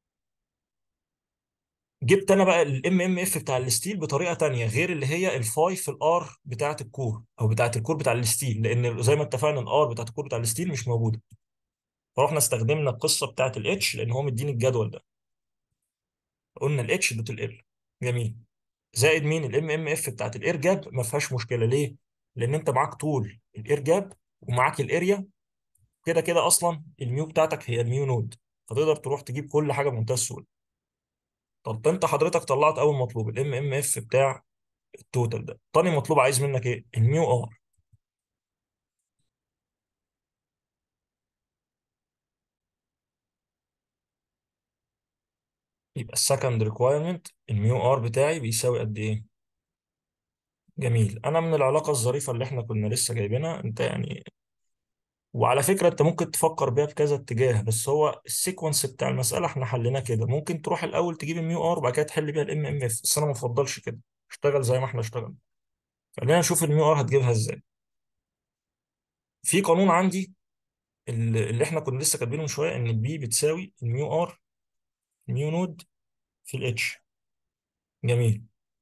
جبت انا بقى الام ام اف بتاع الستيل بطريقه تانية غير اللي هي الفاي في الار بتاعه الكور او بتاعه الكور بتاع الستيل لان زي ما اتفقنا الار بتاعه الكور بتاع الستيل مش موجوده فرحنا استخدمنا القصه بتاعه الاتش لان هو مديني الجدول ده قلنا الاتش دوت ال جميل زائد مين الام ام اف بتاعت الاير جاب ما فيهاش مشكله ليه لان انت معاك طول الاير جاب ومعاك الاريا كده كده اصلا الميو بتاعتك هي الميو نود فتقدر تروح تجيب كل حاجه بمنتهى السهوله طب انت حضرتك طلعت اول مطلوب الام ام اف بتاع التوتال ده تاني مطلوب عايز منك ايه الميو ار يبقى السكند ريكوايرمنت الميو ار بتاعي بيساوي قد ايه جميل انا من العلاقه الظريفه اللي احنا كنا لسه جايبينها انت يعني وعلى فكرة انت ممكن تفكر بيها بكذا اتجاه بس هو السيكونس بتاع المسألة احنا حليناه كده ممكن تروح الاول تجيب الميو ار وبعد كده تحل بيها الام ام اف بس انا ما بفضلش كده اشتغل زي ما احنا اشتغل خلينا نشوف الميو ار هتجيبها ازاي في قانون عندي اللي اللي احنا كنا لسه كاتبينه من شوية ان البي بتساوي الميو ار الميو نود في الاتش جميل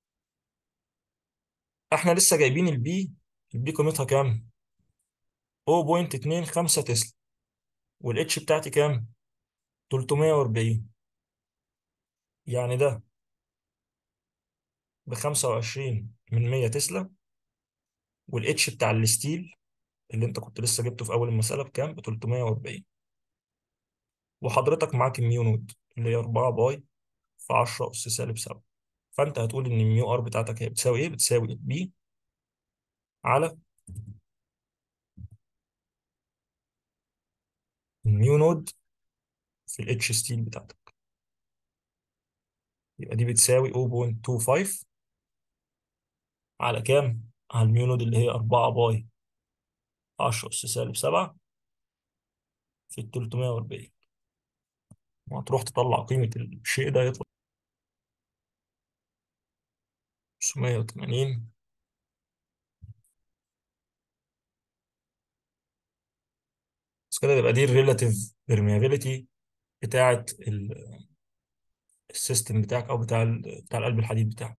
احنا لسه جايبين البي البي قيمتها كام 0.25 تسلا والاتش بتاعتي كام 340 يعني ده ب 25 من 100 تسلا والاتش بتاع الستيل اللي انت كنت لسه جبته في اول المساله بكام ب 340 وحضرتك معاك الميو نود اللي هي 4 باي في 10 اس سالب 7 فانت هتقول ان الميو ار بتاعتك هي بتساوي ايه بتساوي بي على الميو نود في الاتش ستيل بتاعتك يبقى دي بتساوي 0.25 على كام على الميو نود اللي هي 4 باي 10 اس سالب 7 في ال 340 وهتروح تطلع قيمه الشيء ده يطلع 980 بس كده يبقى دي الريلاتيف بيرميابيليتي بتاعه ال- السيستم بتاعك او بتاع ال- بتاع القلب الحديد بتاعك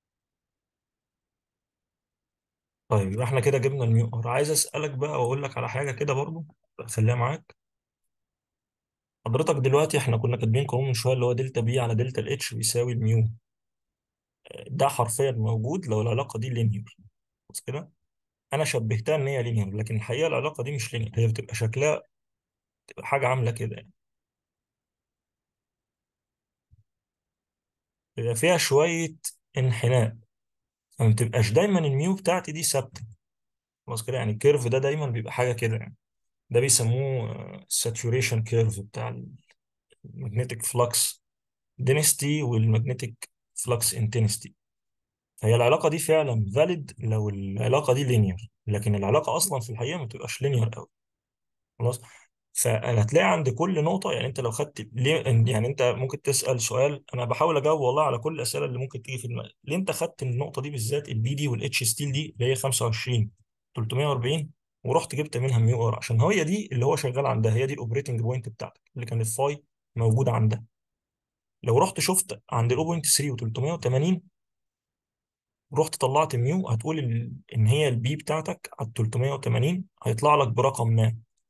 طيب يبقى احنا كده جبنا الميو ار عايز اسالك بقى واقول لك على حاجه كده برضو خليها معاك حضرتك دلوقتي احنا كنا كاتبين قانون من شويه اللي هو دلتا بي على دلتا الاتش بيساوي الميو ده حرفيا موجود لو العلاقه دي لينير بس كده انا شبهتها ان هي لينير لكن الحقيقه العلاقه دي مش لينير هي بتبقى شكلها بتبقى حاجه عامله كده يعني بيبقى فيها شويه انحناء فما بتبقاش دايما الميو بتاعتي دي ثابته خلاص كده يعني الكيرف ده دايما بيبقى حاجه كده يعني ده بيسموه الساتوريشن كيرف بتاع المagnetic flux density والمagnetic flux intensity فهي العلاقة دي فعلا valid لو العلاقة دي linear لكن العلاقة أصلا في الحقيقة ما تبقاش linear أوي خلاص فهتلاقي عند كل نقطة يعني أنت لو خدت ليه يعني أنت ممكن تسأل سؤال أنا بحاول أجاوب والله على كل الأسئلة اللي ممكن تيجي في دماغك ليه أنت خدت النقطة دي بالذات البي دي والاتش ستيل دي اللي هي 25 340 ورحت جبت منها ميو ار عشان هي دي اللي هو شغال عندها هي دي الاوبريتنج بوينت بتاعتك اللي كان الفاي موجودة عندها لو رحت شفت عند 0.3 و380 رحت طلعت ميو هتقول ال- ان هي البي بتاعتك على 380 هيطلع لك برقم ما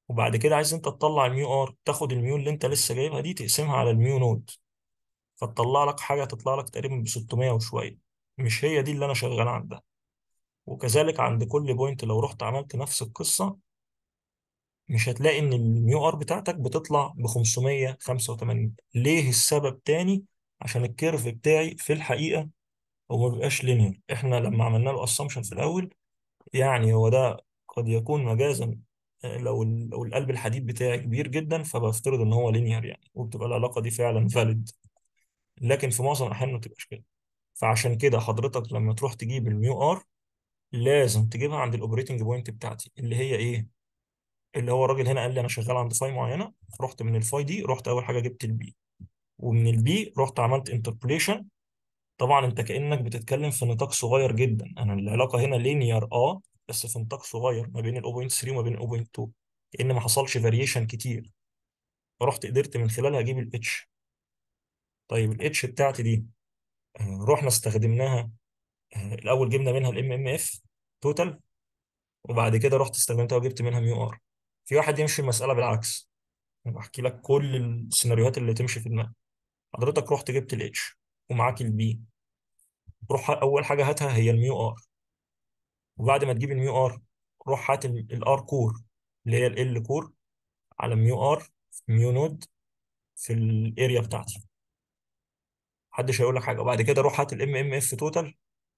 وبعد كده عايز انت تطلع الميو ار تاخد الميو اللي انت لسه جايبها دي تقسمها على الميو نود فتطلع لك حاجه تطلع لك تقريبا ب 600 وشويه مش هي دي اللي انا شغال عندها وكذلك عند كل بوينت لو رحت عملت نفس القصه مش هتلاقي ان الميو ار بتاعتك بتطلع ب 585 ليه السبب تاني عشان الكيرف بتاعي في الحقيقه هو ما بيبقاش لينير احنا لما عملنا له اسامبشن في الاول يعني هو ده قد يكون مجازا آه، لو ال- لو القلب الحديد بتاعي كبير جدا فبفترض ان هو لينير يعني وبتبقى العلاقه دي فعلا فاليد لكن في معظم الاحيان ما بتبقاش كده فعشان كده حضرتك لما تروح تجيب الميو ار لازم تجيبها عند الاوبريتنج بوينت بتاعتي اللي هي ايه اللي هو الراجل هنا قال لي انا شغال عند فاي معينه رحت من الفاي دي رحت اول حاجه جبت البي ومن البي رحت عملت انتربوليشن طبعا انت كانك بتتكلم في نطاق صغير جدا انا العلاقه هنا لينير اه بس في نطاق صغير ما بين ال 0.3 وما بين ال 0.2 كأن ما حصلش فاريشن كتير فرحت قدرت من خلالها اجيب الاتش طيب الاتش بتاعتي دي آه، رحنا استخدمناها آه، الاول جبنا منها الام ام اف توتال وبعد كده رحت استخدمتها وجبت منها ميو ار في واحد يمشي المساله بالعكس انا بحكي لك كل السيناريوهات اللي تمشي في دماغك حضرتك رحت جبت الاتش ومعاك البي روح اول حاجه هاتها هي الميو ار وبعد ما تجيب الميو ار روح هات الار كور اللي هي ال كور على ميو ار ميو نود في الاريا بتاعتي محدش هيقول لك حاجه وبعد كده روح هات الام ام اف توتال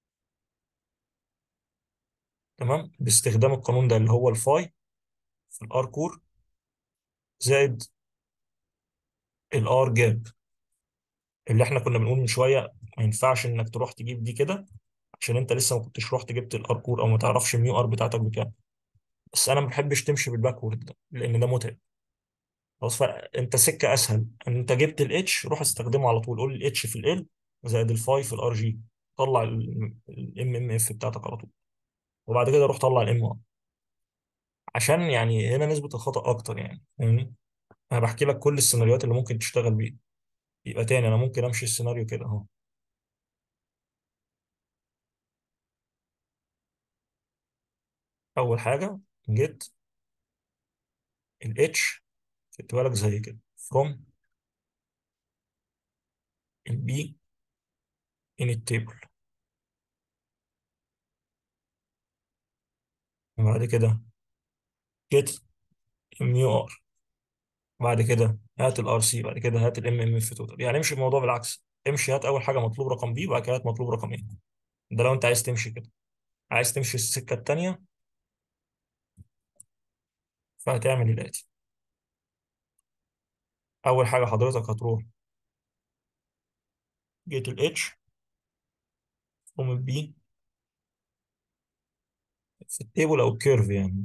تمام باستخدام القانون ده اللي هو الفاي في الار كور زائد الار جاب اللي احنا كنا بنقول من شويه ما ينفعش انك تروح تجيب دي كده عشان انت لسه ما كنتش رحت جبت الار كور او ما تعرفش الميو ار بتاعتك بكام بس انا ما بحبش تمشي بالباكورد ده لان ده متعب خلاص فانت سكه اسهل ان انت جبت الاتش روح استخدمه على طول قول الاتش في ال زائد الفاي في الار جي طلع الام ام اف بتاعتك على طول وبعد كده روح طلع الام ار عشان يعني هنا نسبه الخطا اكتر يعني فاهمني انا بحكي لك كل السيناريوهات اللي ممكن تشتغل بيها يبقى تاني انا ممكن امشي السيناريو كده اهو اول حاجه جيت الاتش خدت بالك زي كده from البي in التيبل وبعد كده get ميو ار بعد كده هات الار سي بعد كده هات الام ام اف توتال يعني امشي الموضوع بالعكس امشي هات اول حاجه مطلوب رقم بي وبعد كده هات مطلوب رقم ايه ده لو انت عايز تمشي كده عايز تمشي السكه التانيه فهتعمل الاتي اول حاجه حضرتك هتروح جيت الاتش فروم البي في التيبل او الكيرف يعني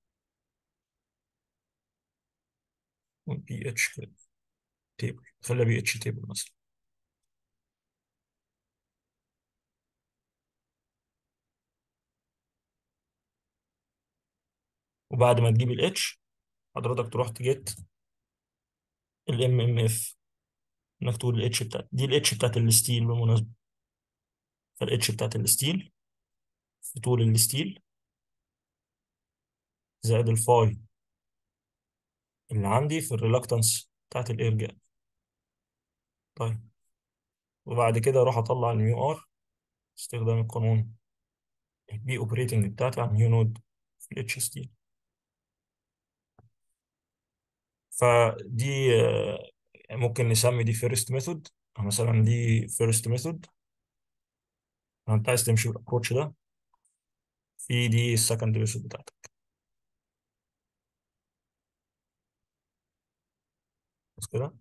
بي اتش كده تيبل خليها بي اتش تيبل مثلا وبعد ما تجيب الاتش حضرتك تروح تجيت الام ام اف انك تقول الاتش بتاعت دي الاتش بتاعت الستيل بالمناسبه فالاتش بتاعت الستيل في طول الستيل زائد الفاي اللي عندي في الريلكتنس بتاعت الاير جاب طيب وبعد كده اروح اطلع الميو ار استخدام القانون البي اوبريتنج بتاعتي على الميو نود في الاتش ستيل فدي آه، ممكن نسمي دي فيرست ميثود مثلا دي فيرست ميثود انت عايز تمشي بالابروتش ده في دي السكند ميثود بتاعتك بس كده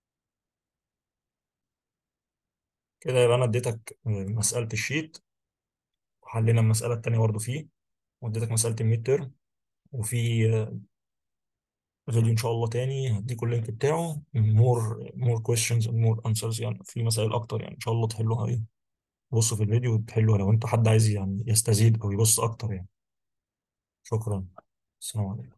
كده يبقى انا اديتك مسألة الشيت وحلينا المسألة التانية برضه فيه واديتك مسألة الميد تيرم وفي آه، فيديو ان شاء الله تاني هديكم اللينك بتاعه مور مور كويستشنز اند مور انسرز يعني في مسائل اكتر يعني ان شاء الله تحلوها ايه بصوا في الفيديو وتحلوها لو انت حد عايز يعني يستزيد او يبص اكتر يعني شكرا السلام عليكم